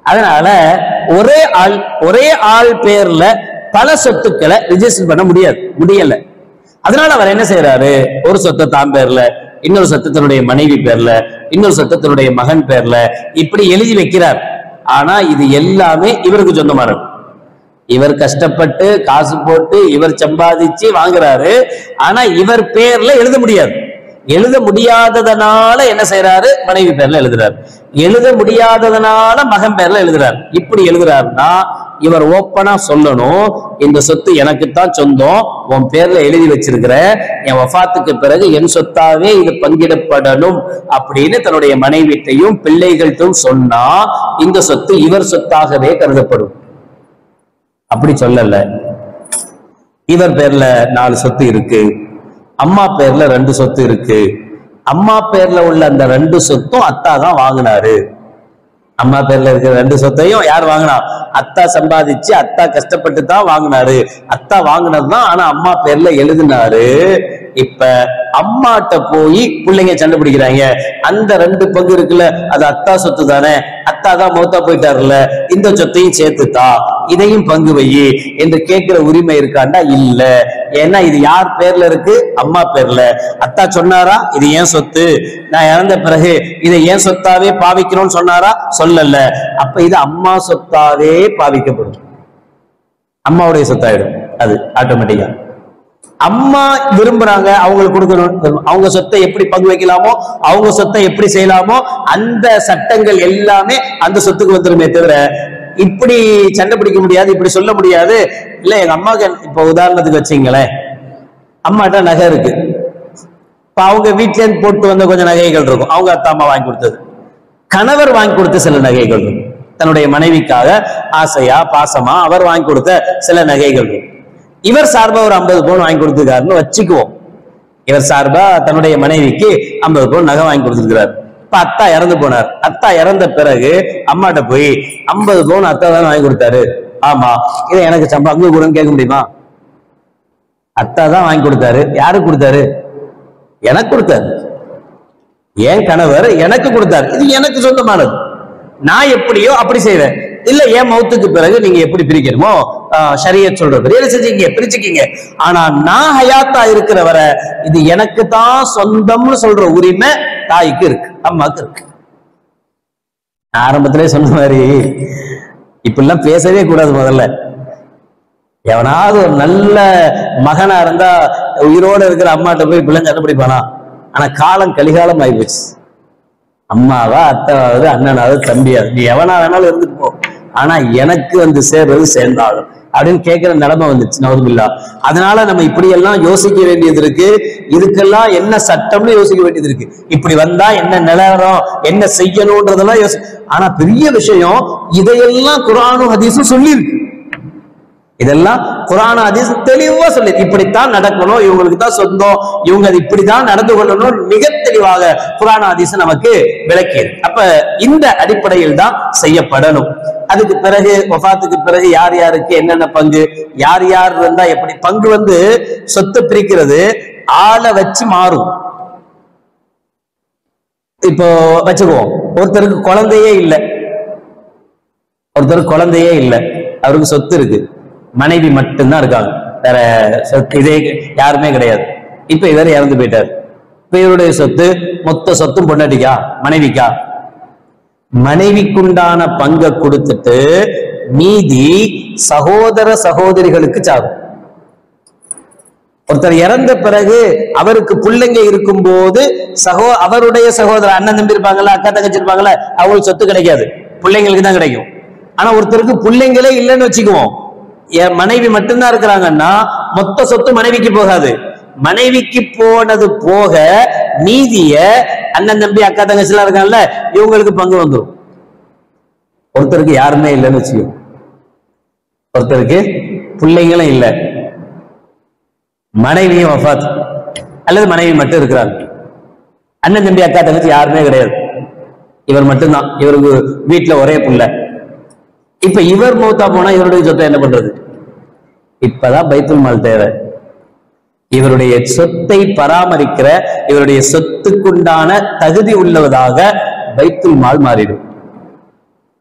அதனால ஒரே ஆள் ஒரே ஆள் பேர்ல பல சொத்துக்களை ரிஜிஸ்டர் பண்ண முடியாது முடியல அதனால அவர் என்ன செய்யறாரு ஒரு சொத்தை தான் பேர்ல இன்னொரு சொத்து தன்னுடைய மனைவி பேர்ல இன்னொரு சொத்து தன்னுடைய மகன் பேர்ல இப்படி எழுதி வைக்கிறார் ஆனா இது எல்லாமே இவருக்கு சொந்தமானது இவர் கஷ்டப்பட்டு காசு போட்டு இவர் சம்பாதிச்சு வாங்குறாரு ஆனா இவர் பேர்ல எழுத முடியாது எழுத முடியாததனால என்ன செய்யறாரு மனைவி பேர்ல எழுதுறாரு எழுத முடியாததனால மகன் பேர்ல எழுதுறாரு இப்படி எழுதுறாருன்னா இவர் ஓப்பனா சொல்லணும் இந்த சொத்து எனக்குத்தான் சொந்தம் உன் பேர்ல எழுதி வச்சிருக்கிற என் வஃபாத்துக்கு பிறகு என் சொத்தாவே இது பங்கிடப்படணும் அப்படின்னு தன்னுடைய மனைவிட்டையும் பிள்ளைகள்ட்டும் சொன்னா இந்த சொத்து இவர் சொத்தாகவே கருதப்படும் அப்படி சொல்லல இவர் பேர்ல நாலு சொத்து இருக்கு அம்மா பேர்ல ரெண்டு சொத்து இருக்கு அம்மா பேர்ல உள்ள அந்த ரெண்டு சொத்தும் அத்தா தான் வாங்கினாரு அம்மா பேர்ல இருக்கிற ரெண்டு சொத்தையும் யார் வாங்கினா அத்தா சம்பாதிச்சு அத்தா கஷ்டப்பட்டு தான் வாங்கினாரு அத்தா வாங்கினது தான் ஆனா அம்மா பேர்ல எழுதினாரு இப்ப அம்மாட்ட போய் பிள்ளைங்க சண்டை பிடிக்கிறாங்க அந்த ரெண்டு பங்கு இருக்குல்ல அது அத்தா சொத்து தானே அத்தா தான் மௌத்தா போயிட்டாருல்ல இந்த சொத்தையும் சேர்த்துத்தா இதையும் பங்கு வை என்று கேட்கிற உரிமை இருக்காண்டா இல்ல ஏன்னா இது யார் பேர்ல இருக்கு அம்மா பேர்ல அத்தா சொன்னாரா இது ஏன் சொத்து நான் இறந்த பிறகு இதை ஏன் சொத்தாவே பாவிக்கணும்னு சொன்னாரா சொல்லல அப்ப இது அம்மா சொத்தாவே பாவிக்கப்படும் அம்மாவுடைய சொத்தாயிடும் அது ஆட்டோமேட்டிக்கா அம்மா விரும்புறாங்க அவங்களுக்கு கொடுக்கணும் அவங்க சொத்தை எப்படி பங்கு வைக்கலாமோ அவங்க சொத்தை எப்படி செய்யலாமோ அந்த சட்டங்கள் எல்லாமே அந்த சொத்துக்கு வந்துருமே தவிர இப்படி சண்டை பிடிக்க முடியாது இப்படி சொல்ல முடியாது இல்ல எங்க அம்மாவுக்கு இப்ப உதாரணத்துக்கு வச்சீங்களேன் அம்மாட்ட நகை இருக்கு இப்ப அவங்க வீட்ல இருந்து போட்டு வந்த கொஞ்சம் நகைகள் இருக்கும் அவங்க அத்தா அம்மா வாங்கி கொடுத்தது கணவர் வாங்கி கொடுத்த சில நகைகள் இருக்கும் தன்னுடைய மனைவிக்காக ஆசையா பாசமா அவர் வாங்கி கொடுத்த சில நகைகள் இருக்கும் இவர் சார்பா ஒரு ஐம்பது பவுன் வாங்கி கொடுத்துருக்காருன்னு வச்சுக்குவோம் இவர் சார்பா தன்னுடைய மனைவிக்கு ஐம்பது பவுன் நகை வாங்கி கொடுத்துருக்கிறார் இப்ப அத்தா இறந்து போனார் அத்தா இறந்த பிறகு அம்மாட்ட போய் ஐம்பது பவுன் அத்தா தான் வாங்கி கொடுத்தாரு ஆமா இதை எனக்கு சம்பா அங்க கூடன்னு கேட்க முடியுமா அத்தா தான் வாங்கி கொடுத்தாரு யாருக்கு கொடுத்தாரு எனக்கு கொடுத்தாரு என் கணவர் எனக்கு கொடுத்தாரு இது எனக்கு சொந்தமானது நான் எப்படியோ அப்படி செய்வேன் இல்ல என் மௌத்துக்கு பிறகு நீங்க எப்படி பிரிக்கணுமோ ஷரியத் சொல்றது என்ன செஞ்சீங்க பிரிச்சுக்கீங்க ஆனா நான் ஹயாத்தா இருக்கிற வரை இது எனக்கு தான் சொந்தம்னு சொல்ற உரிமை தாய்க்கு இருக்கு அம்மாக்கு இருக்கு நான் ஆரம்பத்திலே சொன்ன மாதிரி இப்படிலாம் பேசவே கூடாது முதல்ல எவனாவது ஒரு நல்ல மகனா இருந்தா உயிரோட இருக்கிற அம்மாட்ட போய் இப்படிலாம் சண்டை பிடிப்பானா ஆனா காலம் கலிகாலம் ஆயிப்போச்சு அம்மாவா அத்தாவாவது அண்ணனாவது தம்பியாவது நீ எவனா வேணாலும் இருந்துட்டு போ ஆனா எனக்கு வந்து சேர்றது சேர்ந்தாலும் அப்படின்னு கேட்கிற நிலைமை வந்துச்சு நவதுமில்லா அதனால நம்ம இப்படி எல்லாம் யோசிக்க வேண்டியது இருக்கு இதுக்கெல்லாம் என்ன சட்டம்னு யோசிக்க வேண்டியது இருக்கு இப்படி வந்தா என்ன நிலவரம் என்ன செய்யணும்ன்றதெல்லாம் யோசி ஆனா பெரிய விஷயம் இதையெல்லாம் குரானும் ஹதீஸும் சொல்லியிருக்கு இதெல்லாம் குரான் ஹதீஸ் தெளிவா சொல்லி இப்படித்தான் நடக்கணும் இவங்களுக்கு தான் சொந்தம் இவங்க அது இப்படிதான் நடந்து கொள்ளணும் மிக தெளிவாக குரான் ஹதீஸ் நமக்கு விளக்கியது அப்ப இந்த அடிப்படையில் தான் செய்யப்படணும் அதுக்கு பிறகு வஃபாத்துக்கு பிறகு யார் யாருக்கு என்னென்ன பங்கு யார் யார் இருந்தா எப்படி பங்கு வந்து சொத்து பிரிக்கிறது ஆளை வச்சு மாறும் இப்போ வச்சுக்குவோம் ஒருத்தருக்கு குழந்தையே இல்லை ஒருத்தருக்கு குழந்தையே இல்லை அவருக்கு சொத்து இருக்கு மனைவி மட்டும்தான் இருக்காங்க வேற சொத்து இதே யாருமே கிடையாது இப்ப இவர் இறந்து போயிட்டார் இப்ப இவருடைய சொத்து மொத்த சொத்தும் பொண்டாட்டிக்கா மனைவிக்கா மனைவிக்குண்டான பங்கை கொடுத்துட்டு மீதி சகோதர சகோதரிகளுக்கு சாகும் ஒருத்தர் இறந்த பிறகு அவருக்கு பிள்ளைங்க இருக்கும்போது சகோ அவருடைய சகோதரர் அண்ணன் தம்பி இருப்பாங்கல்ல அக்கா தங்கச்சி இருப்பாங்கல்ல அவங்களுக்கு சொத்து கிடைக்காது பிள்ளைங்களுக்கு தான் கிடைக்கும் ஆனா ஒருத்தருக்கு பிள்ளைங்களே இல்லைன்னு வச்சுக்குவோம் என் மனைவி மட்டும்தான் இருக்கிறாங்கன்னா மொத்த சொத்து மனைவிக்கு போகாது மனைவிக்கு போனது போக மீதிய அண்ணன் தம்பி அக்கா தங்கச்சி எல்லாம் இருக்காங்கல்ல இவங்களுக்கு பங்கு வந்துடும் ஒருத்தருக்கு யாருமே இல்லைன்னு வச்சுக்கோ ஒருத்தருக்கு பிள்ளைங்களும் இல்லை மனைவியும் வஃபாத் அல்லது மனைவி மட்டும் இருக்கிறாங்க அண்ணன் தம்பி அக்கா தங்கச்சி யாருமே கிடையாது இவர் மட்டும்தான் இவருக்கு வீட்டுல ஒரே புள்ள இப்ப இவர் மௌத்தா போனா இவருடைய சொத்தை என்ன பண்றது இப்பதான் பைத்துல் மால் தேவை இவருடைய சொத்தை பராமரிக்கிற இவருடைய சொத்துக்குண்டான தகுதி உள்ளவதாக பைத்துல் மால் மாறிடும்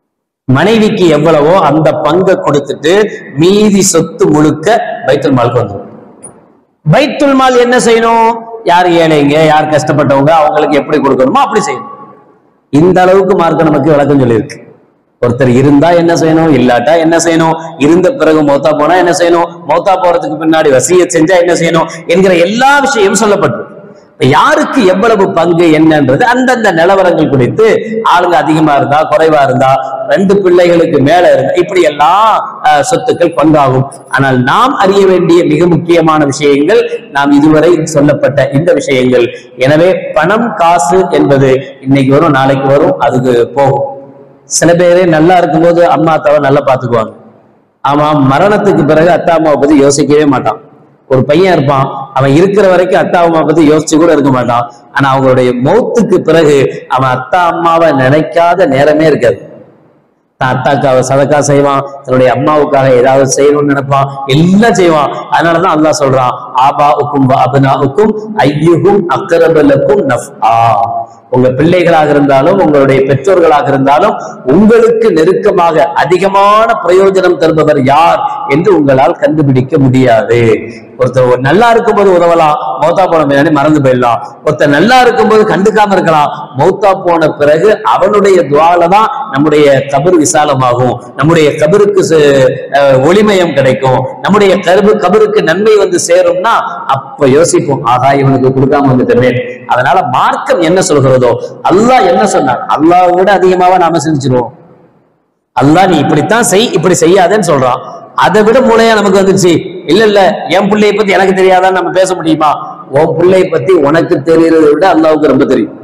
மனைவிக்கு எவ்வளவோ அந்த பங்கை கொடுத்துட்டு மீதி சொத்து முழுக்க பைத்துல் மாலுக்கு வந்துடும் பைத்துல் மால் என்ன செய்யணும் யார் ஏழைங்க யார் கஷ்டப்பட்டவங்க அவங்களுக்கு எப்படி கொடுக்கணுமோ அப்படி செய்யணும் இந்த அளவுக்கு மார்க்க நமக்கு விளக்கம் சொல்லியிருக்கு ஒருத்தர் இருந்தா என்ன செய்யணும் இல்லாட்டா என்ன செய்யணும் இருந்த பிறகு மௌத்தா போனா என்ன செய்யணும் மௌத்தா போறதுக்கு பின்னாடி வசிய செஞ்சா என்ன செய்யணும் என்கிற எல்லா விஷயமும் சொல்லப்பட்டு இப்ப யாருக்கு எவ்வளவு பங்கு என்னன்றது அந்தந்த நிலவரங்கள் குறித்து ஆளுங்க அதிகமா இருந்தா குறைவா இருந்தா ரெண்டு பிள்ளைகளுக்கு மேல இருந்தா இப்படி எல்லாம் அஹ், சொத்துக்கள் பங்காகும் ஆனால் நாம் அறிய வேண்டிய மிக முக்கியமான விஷயங்கள் நாம் இதுவரை சொல்லப்பட்ட இந்த விஷயங்கள் எனவே பணம் காசு என்பது இன்னைக்கு வரும் நாளைக்கு வரும் அதுக்கு போகும் சில பேரு நல்லா இருக்கும்போது அம்மா அத்தாவை நல்லா பாத்துக்குவாங்க ஆமா மரணத்துக்கு பிறகு அத்தா அம்மாவை பத்தி யோசிக்கவே மாட்டான் ஒரு பையன் இருப்பான் அவன் இருக்கிற வரைக்கும் அத்தா அம்மாவை பத்தி யோசிச்சு கூட இருக்க மாட்டான் ஆனா அவங்களுடைய மௌத்துக்கு பிறகு அவன் அத்தா அம்மாவை நினைக்காத நேரமே இருக்காது தான் அத்தாக்காக சதக்கா செய்வான் தன்னுடைய அம்மாவுக்காக ஏதாவது செய்யணும்னு நினைப்பான் எல்லாம் செய்வான் அதனாலதான் அல்லாஹ் சொல்றான் ஆபா உக்கும் அபனா உக்கும் ஐயுகும் அக்கரபலக்கும் நஃப்ஆ உங்க பிள்ளைகளாக இருந்தாலும் உங்களுடைய பெற்றோர்களாக இருந்தாலும் உங்களுக்கு நெருக்கமாக அதிகமான பிரயோஜனம் தருபவர் யார் என்று உங்களால் கண்டுபிடிக்க முடியாது ஒருத்தர் ஒரு நல்லா இருக்கும்போது உதவலாம் மௌத்தா போன பின்னாடி மறந்து போயிடலாம் ஒருத்தர் நல்லா இருக்கும்போது கண்டுக்காம இருக்கலாம் மௌத்தா போன பிறகு அவனுடைய துவால தான் நம்முடைய கபர் விசாலமாகும் நம்முடைய கபருக்கு சு- அஹ் ஒளிமயம் கிடைக்கும் நம்முடைய கருவு கபருக்கு நன்மை வந்து சேரும்னா அப்ப யோசிப்போம் ஆகா இவனுக்கு கொடுக்காம வந்துட்டமே அதனால மார்க்கம் என்ன சொல்கிறதோ அல்லாஹ் என்ன சொன்னான் அல்லாஹ் விட அதிகமாவா நாம செஞ்சிருவோம் அல்லாஹ் நீ இப்படித்தான் செய் இப்படி செய்யாதேன்னு சொல்றான் அதை விட மூளையா நமக்கு வந்துச்சு இல்ல இல்ல என் பிள்ளைய பத்தி எனக்கு தெரியாதான்னு நம்ம பேச முடியுமா உன் பிள்ளைய பத்தி உனக்கு தெரியறதை விட அல்லாவுக்கு ரொம்ப தெரியும்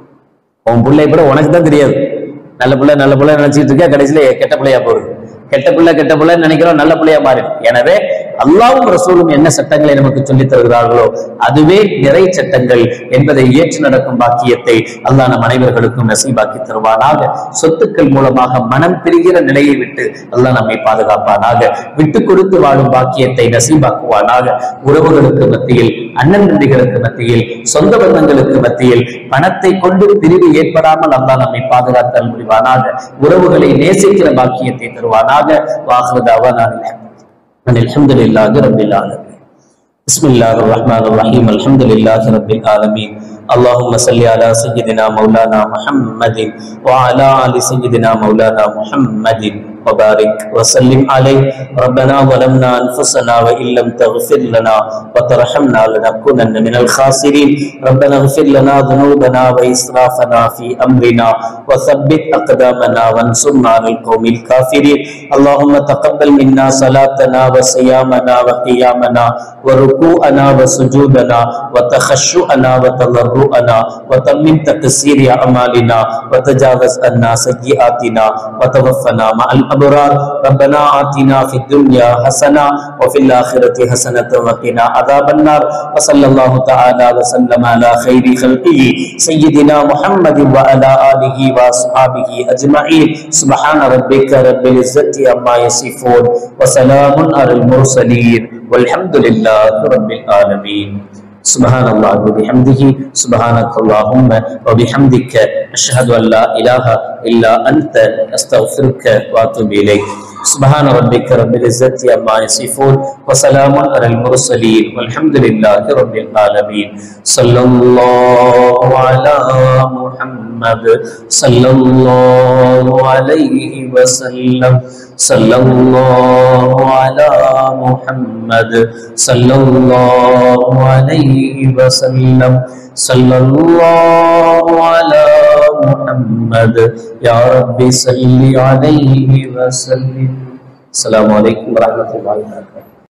உன் பிள்ளைய கூட உனக்கு தான் தெரியாது நல்ல பிள்ளை நல்ல பிள்ளை நினைச்சிட்டு இருக்க கடைசியில கெட்ட பிள்ளையா போகுது கெட்ட பிள்ளை கெட்ட பிள்ளை நினைக்கிறோம் நல்ல பிள்ளையா மாறி எனவே அல்லாவும் ரசூலும் என்ன சட்டங்களை நமக்கு சொல்லித் தருகிறார்களோ அதுவே நிறை சட்டங்கள் என்பதை ஏற்று நடக்கும் பாக்கியத்தை அல்லாஹ் நம் அனைவர்களுக்கும் நசீபாக்கி தருவானாக சொத்துக்கள் மூலமாக மனம் பிரிகிற நிலையை விட்டு அல்லாஹ் நம்மை பாதுகாப்பானாக விட்டு கொடுத்து வாழும் பாக்கியத்தை நசீபாக்குவானாக உறவுகளுக்கு மத்தியில் அண்ணன் தம்பிகளுக்கு மத்தியில் சொந்த பந்தங்களுக்கு மத்தியில் பணத்தை கொண்டு பிரிவு ஏற்படாமல் அல்லாஹ் நம்மை பாதுகாத்தல் முடிவானாக உறவுகளை நேசிக்கிற பாக்கியத்தை தருவானாக வாகுவதாவா நான் الحمد لله رب العالمين بسم الله الرحمن الرحيم الحمد لله رب العالمين اللهم صل على سيدنا مولانا محمد وعلى ال سيدنا مولانا محمد وبارك وسلم عليه ربنا ظلمنا انفسنا وان لم تغفر لنا وترحمنا لنكونن من الخاسرين ربنا اغفر لنا ذنوبنا واسرافنا في امرنا وثبت اقدامنا وانصرنا على القوم الكافرين اللهم تقبل منا صلاتنا وصيامنا وقيامنا وركوعنا وسجودنا وتخشعنا وتضرعنا وتمم تقصير اعمالنا وتجاوز عنا سيئاتنا وتوفنا مع الابرار ربنا آتنا في الدنيا حسنه وفي الاخره حسنه وقنا عذاب النار وصلى الله تعالى وسلم على خير خلقه سيدنا محمد وعلى اله واصحابه اجمعين سبحان ربك رب العزه عما يصفون وسلام على المرسلين والحمد لله رب العالمين سبحان الله وبحمده سبحانك اللهم وبحمدك أشهد أن لا إله إلا أنت أستغفرك وأتوب إليك سبحان ربك رب العزة عما يصفون وسلام على المرسلين والحمد لله رب العالمين صلى الله على محمد صلى الله عليه وسلم صلى الله على محمد صلى الله عليه وسلم صلى الله على محمد يا رب صل عليه وسلم السلام عليكم ورحمة الله وبركاته